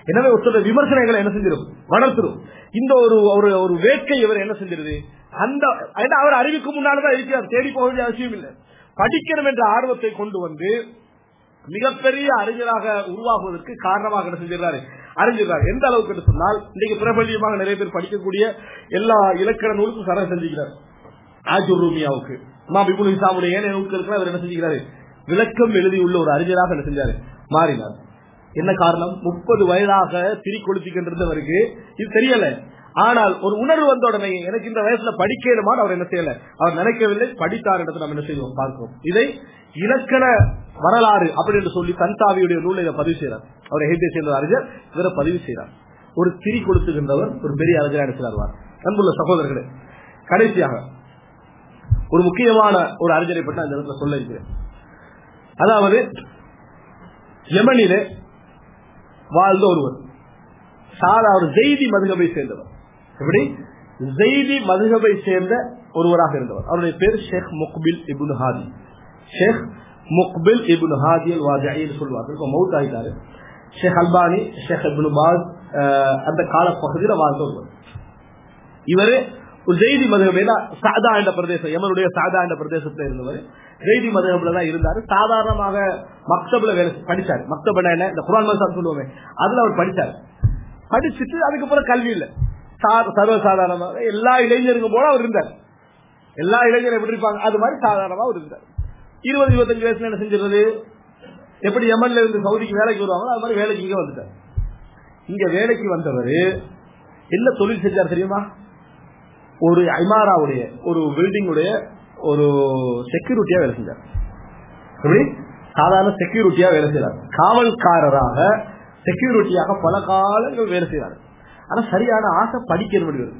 எனவே ஒருத்தர் விமர்சனங்களை என்ன செஞ்சிடும் வளர்த்துரும் இந்த ஒரு ஒரு ஒரு வேட்கை இவர் என்ன செஞ்சிருது அந்த ஏன்னா அவர் அறிவிக்கு முன்னால்தான் இருக்கிறார் தேடி போக வேண்டிய அவசியம் இல்லை படிக்கணும் என்ற ஆர்வத்தை கொண்டு வந்து மிகப்பெரிய அறிஞராக உருவாகுவதற்கு காரணமாக என்ன செஞ்சிருக்காரு அறிஞ்சிருக்காரு எந்த அளவுக்கு என்று சொன்னால் இன்னைக்கு பிரபல்யமாக நிறைய பேர் படிக்கக்கூடிய எல்லா இலக்கண நூலுக்கும் சரண் செஞ்சுக்கிறார் ஆஜூர் ரூமியாவுக்கு மா பிபுல் இசாமுடைய ஏனைய நூல்களுக்கு அவர் என்ன செஞ்சுக்கிறாரு விளக்கம் எழுதியுள்ள ஒரு அறிஞராக என்ன செஞ்சாரு மாறினார் என்ன காரணம் முப்பது வயதாக திரி கொளுத்திக்கின்றவருக்கு இது தெரியல ஆனால் ஒரு உணர்வு வந்த உடனே எனக்கு இந்த வயசுல படிக்கணுமான்னு அவர் என்ன செய்யல அவர் நினைக்கவில்லை படித்தார் இடத்துல நம்ம என்ன செய்வோம் பார்க்கிறோம் இதை இலக்கண வரலாறு அப்படின்னு சொல்லி தன்சாவியுடைய நூலை இதை பதிவு செய்யறார் அவர் ஹெய்தே சேர்ந்த அறிஞர் இவரை பதிவு செய்யறார் ஒரு திரி கொளுத்துகின்றவர் ஒரு பெரிய அறிஞர் எடுக்கிறார் அன்புள்ள சகோதரர்களே கடைசியாக ஒரு முக்கியமான ஒரு அறிஞரை பற்றி அந்த இடத்துல சொல்ல இருக்கிறேன் அதாவது யமனிலே வாழ்ந்த ஒருவர் சாதா ஒரு ஜெய்தி மதுகபை சேர்ந்தவர் எப்படி ஜெய்தி மதுகபை சேர்ந்த ஒருவராக இருந்தவர் அவருடைய பேர் ஷேக் முக்பில் இபுன் ஹாதி ஷேக் முக்பில் இபுன் ஹாதி அல் வாஜின்னு சொல்லுவார்கள் இப்போ மவுத் ஆகிட்டாரு ஷேக் அல்பானி ஷேக் இபுன் பாஸ் அந்த கால பகுதியில் வாழ்ந்த ஒருவர் இவரு ஒரு ஜெய்தி மதுகபையில சாதா என்ற பிரதேசம் எமனுடைய சாதா என்ற பிரதேசத்துல இருந்தவர் ஜெய்தி மதுகபில தான் இருந்தாரு சாதாரணமாக மக்தப்ல வேலை படிச்சாரு மக்தப்னா என்ன இந்த குரான் மசான் சொல்லுவோமே அதுல அவர் படிச்சாரு படிச்சுட்டு அதுக்கப்புறம் கல்வி இல்ல சர்வசாதாரணமாக எல்லா இளைஞருக்கும் போல அவர் இருந்தார் எல்லா இளைஞரும் எப்படி இருப்பாங்க அது மாதிரி சாதாரணமா அவர் இருந்தார் இருபது இருபத்தஞ்சு வயசுல என்ன செஞ்சிருந்தது எப்படி எமன்ல இருந்து சவுதிக்கு வேலைக்கு வருவாங்களோ அது மாதிரி வேலைக்கு இங்க வந்துட்டார் இங்க வேலைக்கு வந்தவர் என்ன தொழில் செஞ்சார் தெரியுமா ஒரு ஐமாராவுடைய ஒரு பில்டிங் உடைய ஒரு செக்யூரிட்டியா வேலை செஞ்சார் எப்படி சாதாரண செக்யூரிட்டியா வேலை செய்யறாரு காவல்காரராக செக்யூரிட்டியாக பல காலங்கள் வேலை செய்யறாரு ஆனா சரியான ஆசை படிக்கணும்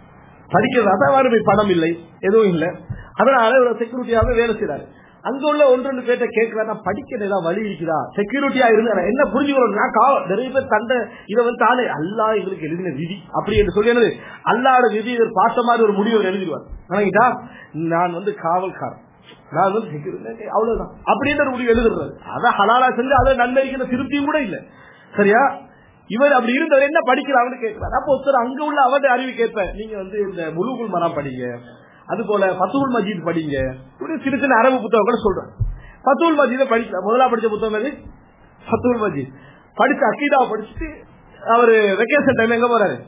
படிக்கிறதா பணம் இல்லை எதுவும் இல்லை அதனால ஒரு செக்யூரிட்டியாக வேலை செய்யறாரு அங்க உள்ள ஒன்று ரெண்டு பேர்ட்ட கேட்கிறா படிக்க ஏதாவது வழி இருக்குதா செக்யூரிட்டியா இருந்து என்ன புரிஞ்சுக்கணும் நான் காவல் நிறைய பேர் தண்டை இதை வந்து தானே அல்லா எங்களுக்கு எழுதின விதி அப்படி என்று சொல்லி என்னது அல்லாட விதி இவர் பார்த்த மாதிரி ஒரு முடிவு எழுதிடுவார் நினைக்கிட்டா நான் வந்து காவல்காரன் நான் வந்து செக்யூரிட்டி அவ்வளவுதான் அப்படின்ற ஒரு முடிவு எழுதுறது அதை ஹலாலா செஞ்சு அதை நன்மைக்கிற திருப்தியும் கூட இல்லை சரியா இவர் அப்படி இருந்தவர் என்ன படிக்கிறாங்கன்னு கேட்கிறார் அப்போ ஒருத்தர் அங்க உள்ள அவருடைய அறிவு கேட்ப நீங்க வந்து இந்த முழுகுல் மரம் படிங்க அது போல பத்துல் மஜீத் படிங்க இப்படி சின்ன சின்ன அரபு புத்தகம் கூட சொல்றேன் பத்துல் மஜீத படிக்கல முதலா படிச்ச புத்தகம் எது பத்துல் மஜீத் படிச்ச அக்கீதா படிச்சுட்டு அவரு வெக்கேஷன் டைம் எங்க போறாரு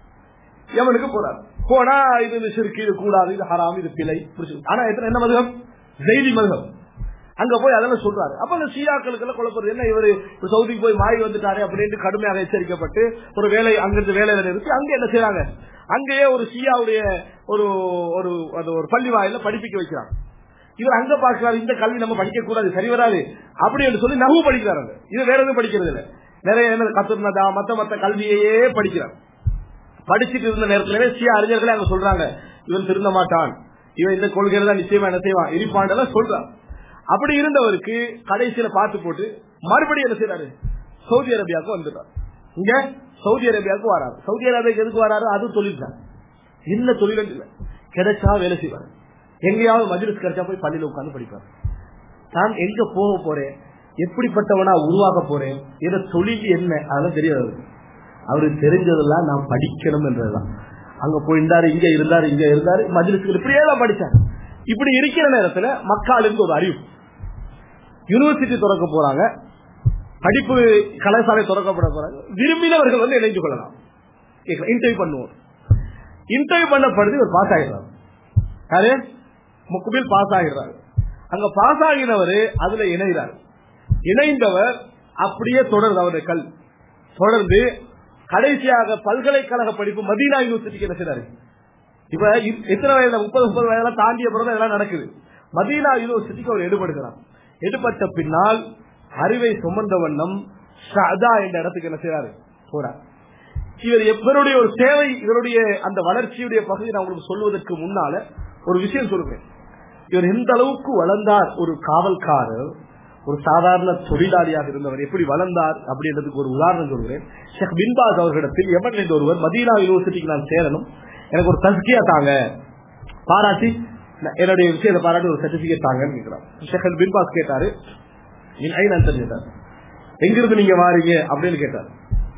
எவனுக்கு போறாரு போனா இது சிறுக்கு இது கூடாது இது ஹராம் இது பிழை ஆனா எத்தனை என்ன மதுகம் ஜெய்தி மதுகம் அங்க போய் அதெல்லாம் சொல்றாரு அப்ப அந்த ஷியாக்களுக்கு எல்லாம் குழப்பது என்ன இவரு சவுதிக்கு போய் மாறி வந்துட்டாரு அப்படின்னு கடுமையாக எச்சரிக்கப்பட்டு ஒரு வேலை அங்கிருந்து வேலையில நிறுத்தி அங்க என்ன செய்யறாங்க அங்கேயே ஒரு ஷியாவுடைய ஒரு ஒரு ஒரு பள்ளி வாயில படிப்பிக்க வைக்கிறாங்க இவர் அங்க பாக்குறாரு இந்த கல்வி நம்ம படிக்க கூடாது சரி வராது அப்படி என்று சொல்லி நகு படிக்கிறாங்க இது வேற எதுவும் படிக்கிறது இல்ல நிறைய என்ன கத்துனதா மத்த மத்த கல்வியையே படிக்கிறார் படிச்சுட்டு இருந்த நேரத்திலே ஷியா அறிஞர்களே அங்க சொல்றாங்க இவன் திருந்த மாட்டான் இவன் இந்த கொள்கையில தான் நிச்சயமா என்ன செய்வான் இருப்பான் சொல்றான் அப்படி இருந்தவருக்கு கடைசியில பார்த்து போட்டு மறுபடியும் என்ன செய்யறாரு சவுதி அரேபியாவுக்கு வந்துடுறாரு இங்க சவுதி அரேபியாவுக்கு வராரு சவுதி அரேபியாவுக்கு எதுக்கு வராரு அது தொழில் தான் என்ன தொழில் இல்ல கிடைச்சா வேலை செய்வாரு எங்கேயாவது மஜ்லிஸ் கிடைச்சா போய் பள்ளியில உட்கார்ந்து படிப்பாரு நான் எங்க போக போறேன் எப்படிப்பட்டவனா உருவாக்க போறேன் எத தொழில் என்ன அதெல்லாம் தெரியாது அவருக்கு தெரிஞ்சதெல்லாம் நான் படிக்கணும் என்றதுதான் அங்க போயிருந்தாரு இங்க இருந்தாரு இங்க இருந்தாரு மஜ்லிஸ்க்கு இப்படியே தான் படிச்சாரு இப்படி இருக்கிற நேரத்துல மக்களுக்கு ஒரு அறிவு யூனிவர்சிட்டி திறக்க போறாங்க படிப்பு கலாசாலை திறக்கப்பட போறாங்க விரும்பினவர்கள் வந்து இணைந்து கொள்ளலாம் இன்டர்வியூ பண்ணுவோம் இன்டர்வியூ பண்ணப்படுது இவர் பாஸ் ஆகிடுறாரு யாரு முக்குபில் பாஸ் ஆகிடுறாரு அங்க பாஸ் ஆகினவர் அதுல இணைகிறார் இணைந்தவர் அப்படியே தொடருது அவருடைய கல் தொடர்ந்து கடைசியாக பல்கலைக்கழக படிப்பு மதீனா யூனிவர்சிட்டிக்கு என்ன செய்றாரு இப்ப எத்தனை வயதுல முப்பது முப்பது வயதுல தாண்டிய பிறகு இதெல்லாம் நடக்குது மதீனா யூனிவர்சிட்டிக்கு அவர் எடுபடுகிறார் எடுபட்ட பின்னால் அறிவை சுமந்த வண்ணம் ஷாதா என்ற இடத்துக்கு என்ன செய்யறாரு போறார் இவர் இவருடைய ஒரு சேவை இவருடைய அந்த வளர்ச்சியுடைய பகுதி நான் உங்களுக்கு சொல்வதற்கு முன்னால ஒரு விஷயம் சொல்லுவேன் இவர் எந்த அளவுக்கு வளர்ந்தார் ஒரு காவல்காரர் ஒரு சாதாரண தொழிலாளியாக இருந்தவர் எப்படி வளர்ந்தார் அப்படின்றதுக்கு ஒரு உதாரணம் சொல்கிறேன் ஷேக் பின்பாஸ் அவர்களிடத்தில் எவன் என்ற ஒருவர் மதீனா யூனிவர்சிட்டிக்கு நான் சேரணும் எனக்கு ஒரு தஸ்கியா தாங்க பாராட்டி என்னுடைய விஷயத்தை பாராட்டி ஒரு சர்டிபிகேட் தாங்கன்னு கேட்கிறார் ஷேக் பின்பாஸ் கேட்டாரு நான் தெரிஞ்சிட்டார் எங்கிருந்து நீங்க வாரீங்க அப்படின்னு கேட்டார்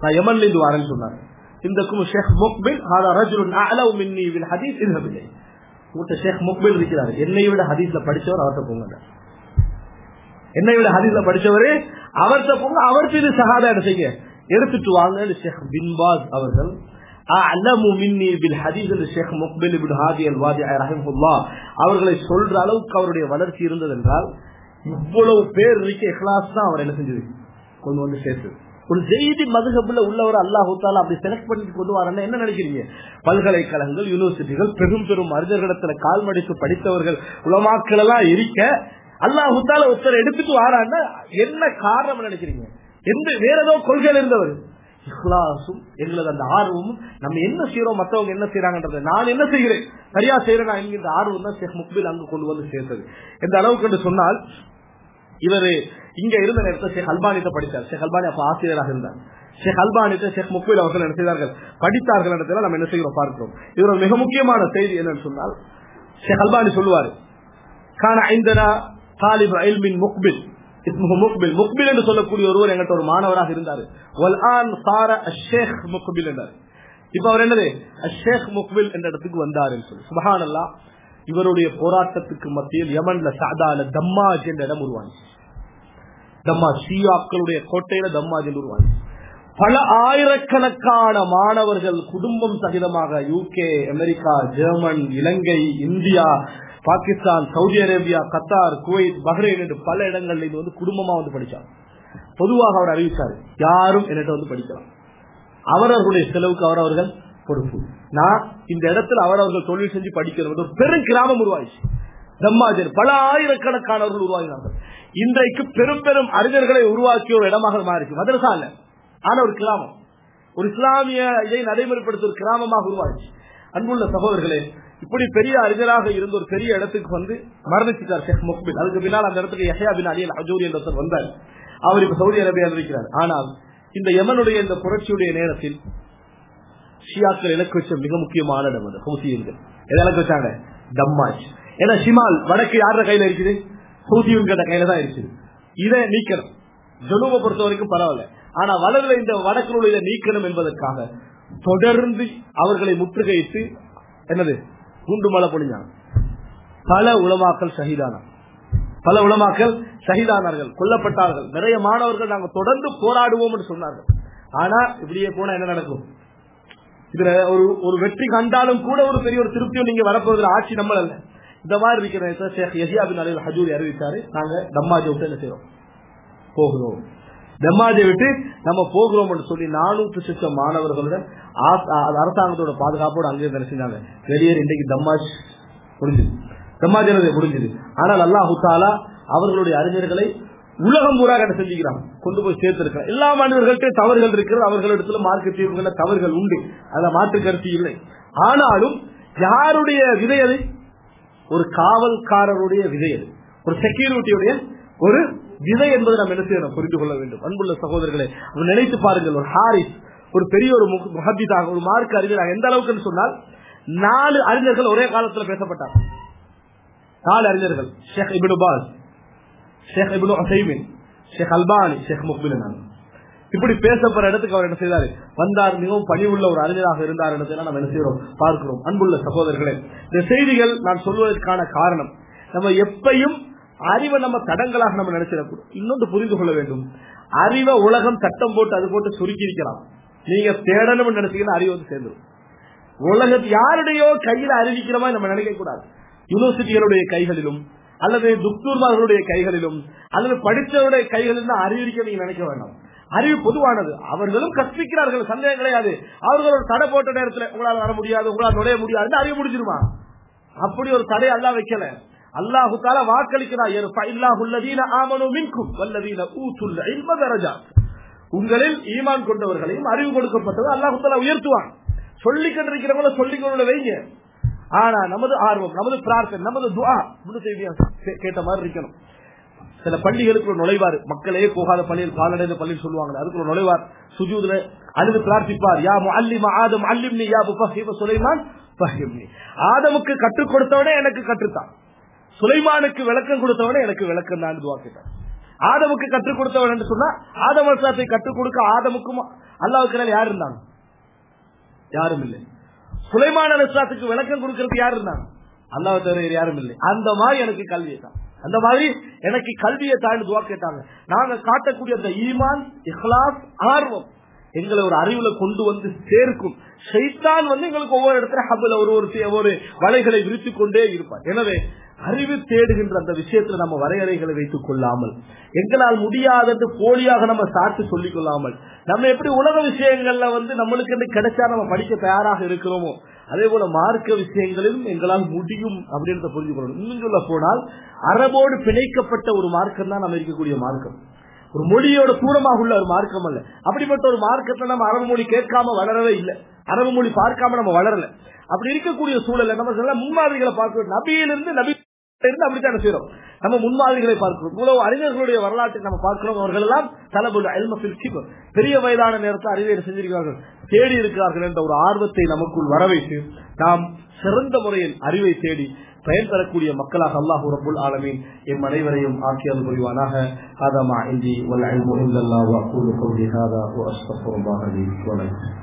நான் யமன்ல இருந்து வரேன்னு சொன்னாங்க இந்தக்கும் ஷேக் முக்பில் ஹாதா ரஜுலுன் அலவு மின்னி வில் ஹதீஸ் இதுஹபில்லை உங்கள்கிட்ட ஷேக் முக்பில் இருக்கிறாரு என்னை விட ஹதீஸ்ல படிச்சவர் அவர்கிட்ட போங்க என்னை விட ஹதீஸ்ல படிச்சவரு அவர்கிட்ட போங்க அவர் மீது சகாதா செய்ய எடுத்துட்டு வாங்க ஷேக் பின்பாஸ் அவர்கள் அலமு மின்னி பில் ஹதீஸ் என்று ஷேக் முக்பில் இப்னு ஹாதி அல் வாதி ரஹிமுல்லா அவர்களை சொல்ற அளவுக்கு அவருடைய வளர்ச்சி இருந்தது என்றால் இவ்வளவு பேர் இருக்க இஹ்லாஸ் தான் அவர் என்ன செஞ்சது கொண்டு வந்து சேர்த்தது ஒரு செய்தி மதுகப்புல உள்ளவர் அல்லாஹு தாலா அப்படி செலக்ட் பண்ணிட்டு கொண்டு வரணும் என்ன நினைக்கிறீங்க பல்கலைக்கழகங்கள் யூனிவர்சிட்டிகள் பெரும் பெரும் அறிஞர்களிடத்துல கால் மடித்து படித்தவர்கள் உலமாக்கள் எல்லாம் இருக்க அல்லாஹு தாலா ஒருத்தர் எடுத்துட்டு வாரான்னா என்ன காரணம் நினைக்கிறீங்க எந்த வேற ஏதோ கொள்கையில் இருந்தவர் இஹ்லாசும் எங்களது அந்த ஆர்வமும் நம்ம என்ன செய்யறோம் மத்தவங்க என்ன செய்யறாங்கன்றத நான் என்ன செய்கிறேன் சரியா செய்யறேன் என்கின்ற ஆர்வம் தான் ஷேக் முக்பில் அங்கு கொண்டு வந்து சேர்த்தது எந்த அளவுக்கு என்று சொன்னால் இவரு இங்க இருந்த நேரத்தில் ஷேக் அல்பானிட்ட படித்தார் ஷேக் அல்பானி அப்ப ஆசிரியராக இருந்தார் ஷேக் அல்பானிட்ட ஷேக் முக்பில் அவர்கள் என்ன செய்தார்கள் படித்தார்கள் என்றதில் நம்ம என்ன செய்கிறோம் பார்க்கிறோம் இவர் மிக முக்கியமான செய்தி என்னன்னு சொன்னால் ஷேக் அல்பானி சொல்லுவாரு கான ஐந்தனா தாலிப் இல்மின் முக்பில் இஸ்முஹு முக்பில் முக்பில் என்று சொல்லக்கூடிய ஒருவர் எங்கிட்ட ஒரு மாணவராக இருந்தார் வல்ஆன் சார அஷேக் முக்பில் என்றார் இப்ப அவர் என்னது அஷேக் முக்பில் என்ற இடத்துக்கு வந்தார் சொல்லி சுபஹானல்லா இவருடைய போராட்டத்துக்கு மத்தியில் யமன்ல சாதால தம்மாஜ் என்ற இடம் உருவாச்சு தம்மா ஷியாக்களுடைய கோட்டையில தம்மாஜ் என்று உருவாச்சு பல ஆயிரக்கணக்கான மாணவர்கள் குடும்பம் சகிதமாக UK America German Ilangai India Pakistan Saudi Arabia Qatar Kuwait Bahrain என்று பல இடங்கள்ல இது வந்து குடும்பமா வந்து படிச்சாங்க பொதுவாக அவர் அறிவிச்சாரு யாரும் என்னிட்ட வந்து படிக்கலாம் அவரவர்களுடைய செலவுக்கு அவரவர்கள் பொறுப்பு நான் இந்த இடத்துல அவரவர்கள் தொழில் செஞ்சு படிக்கிறது ஒரு பெரும் கிராமம் உருவாயிச்சு தம்மாஜர் பல ஆயிரக்கணக்கானவர்கள் உருவாகினார்கள் இன்றைக்கு பெரும் பெரும் அறிஞர்களை உருவாக்கிய ஒரு இடமாக மாறிச்சு மதரசா இல்ல ஆனா ஒரு கிராமம் ஒரு இஸ்லாமிய இதை நடைமுறைப்படுத்த ஒரு கிராமமாக உருவாச்சு அன்புள்ள சகோதரர்களே இப்படி பெரிய அறிஞராக இருந்த ஒரு பெரிய இடத்துக்கு வந்து மரணிச்சிட்டார் ஷேக் முக்பில் அதுக்கு பின்னால் அந்த இடத்துக்கு யஹ்யா பின் அலி அஜூரி என்றவர் வந்தார் அவர் இப்ப சவுதி அரேபியா இருக்கிறார் ஆனால் இந்த யமனுடைய இந்த புரட்சியுடைய நேரத்தில் ஷியாக்கள் இலக்கு வச்ச மிக முக்கியமான இடம் அது ஹூசியன்கள் எதை இலக்கு வச்சாங்க தம்மாஜ் ஏன்னா ஷிமால் வடக்கு யார கையில இருக்குது ஹூசியன் கிட்ட கையில தான் இருக்குது இதை நீக்கணும் ஜனுவை பொறுத்த வரைக்கும் பரவாயில்ல ஆனா வலதுல இந்த வடக்கில் இதை நீக்கணும் என்பதற்காக தொடர்ந்து அவர்களை முற்றுகையிட்டு என்னது குண்டு மழை பொழிஞ்சாங்க பல உலமாக்கள் ஷஹீதான பல உலமாக்கள் ஷஹீதானார்கள் கொல்லப்பட்டார்கள் நிறைய மாணவர்கள் நாங்கள் தொடர்ந்து போராடுவோம் என்று சொன்னார்கள் ஆனா இப்படியே போனா என்ன நடக்கும் இதுல ஒரு ஒரு வெற்றி கண்டாலும் கூட ஒரு பெரிய ஒரு திருப்தியும் நீங்க வரப்போவதில் ஆட்சி நம்ம அல்ல இந்த மாதிரி இருக்கிற ஷேக் யஹியா பின் அலி ஹஜூரி அறிவித்தாரு நாங்க தம்மாஜை விட்டு என்ன செய்யறோம் போகிறோம் தம்மாஜை விட்டு நம்ம போகிறோம் என்று சொல்லி நானூற்று சிச்ச மாணவர்களுடன் அரசாங்கத்தோட பாதுகாப்போடு அங்கே என்ன செஞ்சாங்க வெளியேறி இன்றைக்கு தம்மாஜ் முடிஞ்சது தம்மாஜ் முடிஞ்சது ஆனால் அல்லாஹு தாலா அவர்களுடைய அறிஞர்களை உலகம் பூராக என்ன செஞ்சுக்கிறான் கொண்டு போய் சேர்த்திருக்கிறான் எல்லா மனிதர்கள்ட்ட தவறுகள் இருக்கிறது அவர்களிடத்துல மார்க்க தீர்வுகள தவறுகள் உண்டு அத மாற்று கருத்து இல்லை ஆனாலும் யாருடைய விதை அது ஒரு காவல்காரருடைய விதை அது ஒரு செக்யூரிட்டியுடைய ஒரு விதை என்பதை நாம் என்ன செய்யணும் புரிந்து கொள்ள வேண்டும் அன்புள்ள சகோதரர்களை நினைத்து பாருங்கள் ஒரு ஹாரிஸ் ஒரு பெரிய ஒரு முஹத்திதாக ஒரு மார்க் அறிஞராக எந்த அளவுக்கு சொன்னால் நாலு அறிஞர்கள் ஒரே காலத்தில் பேசப்பட்டார் நாலு அறிஞர்கள் Sheikh Ibn Baz Sheikh Ibn Uthaymeen Sheikh Albani Sheikh Muqbil இப்படி பேசப்படுற இடத்துக்கு அவர் என்ன செய்தாரு வந்தார் மிகவும் பணிவுள்ள ஒரு அறிஞராக இருந்தார் இடத்துல நம்ம என்ன செய்யறோம் பார்க்கிறோம் அன்புள்ள சகோதரர்களே இந்த செய்திகள் நான் சொல்வதற்கான காரணம் நம்ம எப்பையும் அறிவை நம்ம தடங்களாக நம்ம நினைச்சிடக்கூடும் இன்னொன்று புரிந்து கொள்ள வேண்டும் அறிவை உலகம் சட்டம் போட்டு அது போட்டு சுருக்கி இருக்கலாம் நீங்க தேடணும்னு நினைச்சீங்கன்னா அறிவு வந்து சேர்ந்துடும் உலகத்து யாருடையோ கையில அறிவிக்கிற மாதிரி நம்ம நினைக்க கூடாது யூனிவர்சிட்டிகளுடைய கைகளிலும் அல்லது துக்தூர்மார்களுடைய கைகளிலும் அல்லது படித்தவருடைய கைகளிலும் தான் அறிவிக்க நீங்க நினைக்க வேண்டாம் அறிவு பொதுவானது அவர்களும் கற்பிக்கிறார்கள் சந்தேகம் கிடையாது அவர்கள் ஒரு தடை போட்ட நேரத்தில் உங்களால் வர முடியாது உங்களால் நுழைய முடியாது அறிவு முடிஞ்சிருமா அப்படி ஒரு தடை அல்லா வைக்கல அல்லாஹு தால வாக்களிக்கிறார் உங்களில் ஈமான் கொண்டவர்களையும் அறிவு கொடுக்கப்பட்டது அல்லாஹு தாலா உயர்த்துவான் சொல்லிக் கொண்டிருக்கிறவங்கள சொல்லிக் கொண்டு வைங்க ஆனா நமது ஆர்வம் நமது பிரார்த்தனை நமது துவா கேட்ட மாதிரி இருக்கணும் சில பள்ளிகளுக்கு நுழைவார் மக்களே போகாத பள்ளியில் கால்நடை பள்ளியில் சொல்லுவாங்க அதுக்குள்ள நுழைவார் சுஜூதுல அழுது பிரார்த்திப்பார் யா அல்லிமா ஆதம் அல்லிம்னி யா புஃபஹிம சுலைமான் ஃபஹிம்னி ஆதமுக்கு கற்றுக் கொடுத்தவனே எனக்கு கற்றுத்தான் சுலைமானுக்கு விளக்கம் கொடுத்தவனே எனக்கு விளக்கம் தான் துவா கேட்டார் ஆதமுக்கு கற்றுக் கொடுத்தவன் என்று சொன்னா ஆதம் அலிஸ்லாத்தை கற்றுக் கொடுக்க ஆதமுக்கும் அல்லாவுக்கு யார் இருந்தாங்க யாரும் இல்லை சுலைமான் அலிஸ்லாத்துக்கு விளக்கம் கொடுக்கறது யார் இருந்தாங்க அல்லாஹ் தவிர வேறு யாரும் இல்லை அந்த மாதிரி எனக்கு கல்வியை தான் அந்த மாதிரி எனக்கு கல்வியை தான் துவா கேட்டாங்க நாங்க காட்டக்கூடிய அந்த ஈமான் இஹ்லாஸ் ஆர்வம் எங்களை ஒரு அறிவுல கொண்டு வந்து சேர்க்கும் ஷைத்தான் வந்து எங்களுக்கு ஒவ்வொரு இடத்துல ஹபுல ஒரு ஒரு ஒரு வலைகளை விரித்துக் கொண்டே இருப்பார் எனவே அறிவு தேடுகின்ற அந்த விஷயத்துல நம்ம வரையறைகளை வைத்துக் கொள்ளாமல் எங்களால் முடியாதது போலியாக நம்ம சாட்டு சொல்லிக் கொள்ளாமல் நம்ம எப்படி உலக விஷயங்கள்ல வந்து நம்மளுக்கு என்று கிடைச்சா நம்ம படிக்க தயாராக இருக்கிறோமோ அதே போல மார்க்க விஷயங்களிலும் எங்களால் முடியும் அப்படின்றத புரிஞ்சு கொள்ளணும் இன்னும் சொல்ல போனால் அரபோடு பிணைக்கப்பட்ட ஒரு மார்க்கம் தான் நம்ம இருக்கக்கூடிய மார்க்கம் ஒரு மொழியோட தூரமாக உள்ள ஒரு மார்க்கம் அல்ல அப்படிப்பட்ட ஒரு மார்க்கத்துல நம்ம அரபு மொழி கேட்காம வளரவே இல்லை அரபு மொழி பார்க்காம நம்ம வளரல அப்படி இருக்கக்கூடிய சூழல்ல நம்ம சொல்ல முன்மாதிரிகளை பார்க்கிறோம் நபியிலிருந்து நபி இருந்து அப்படித்தான் செய்யறோம் நம்ம முன்மாதிரிகளை பார்க்கிறோம் இவ்வளவு அறிஞர்களுடைய வரலாற்றை நம்ம பார்க்கிறோம் அவர்கள் எல்லாம் தலபுல் அல்மபில் பெரிய வயதான நேரத்தை அறிவியல் செஞ்சிருக்கிறார்கள் தேடி இருக்கிறார்கள் என்ற ஒரு ஆர்வத்தை நமக்குள் வரவைத்து நாம் சிறந்த முறையில் அறிவை தேடி பயன் பெறக்கூடிய மக்களாக அல்லாஹு ரபுல் ஆலமீன் எம் அனைவரையும் ஆக்கியல் புரிவானாக ஹாதா மா இந்தி வல் இல்மு இல்லல்லாஹு அகூலு கௌலி ஹாதா வ அஸ்தக்ஃபிருல்லாஹ் லி வ லக்கும்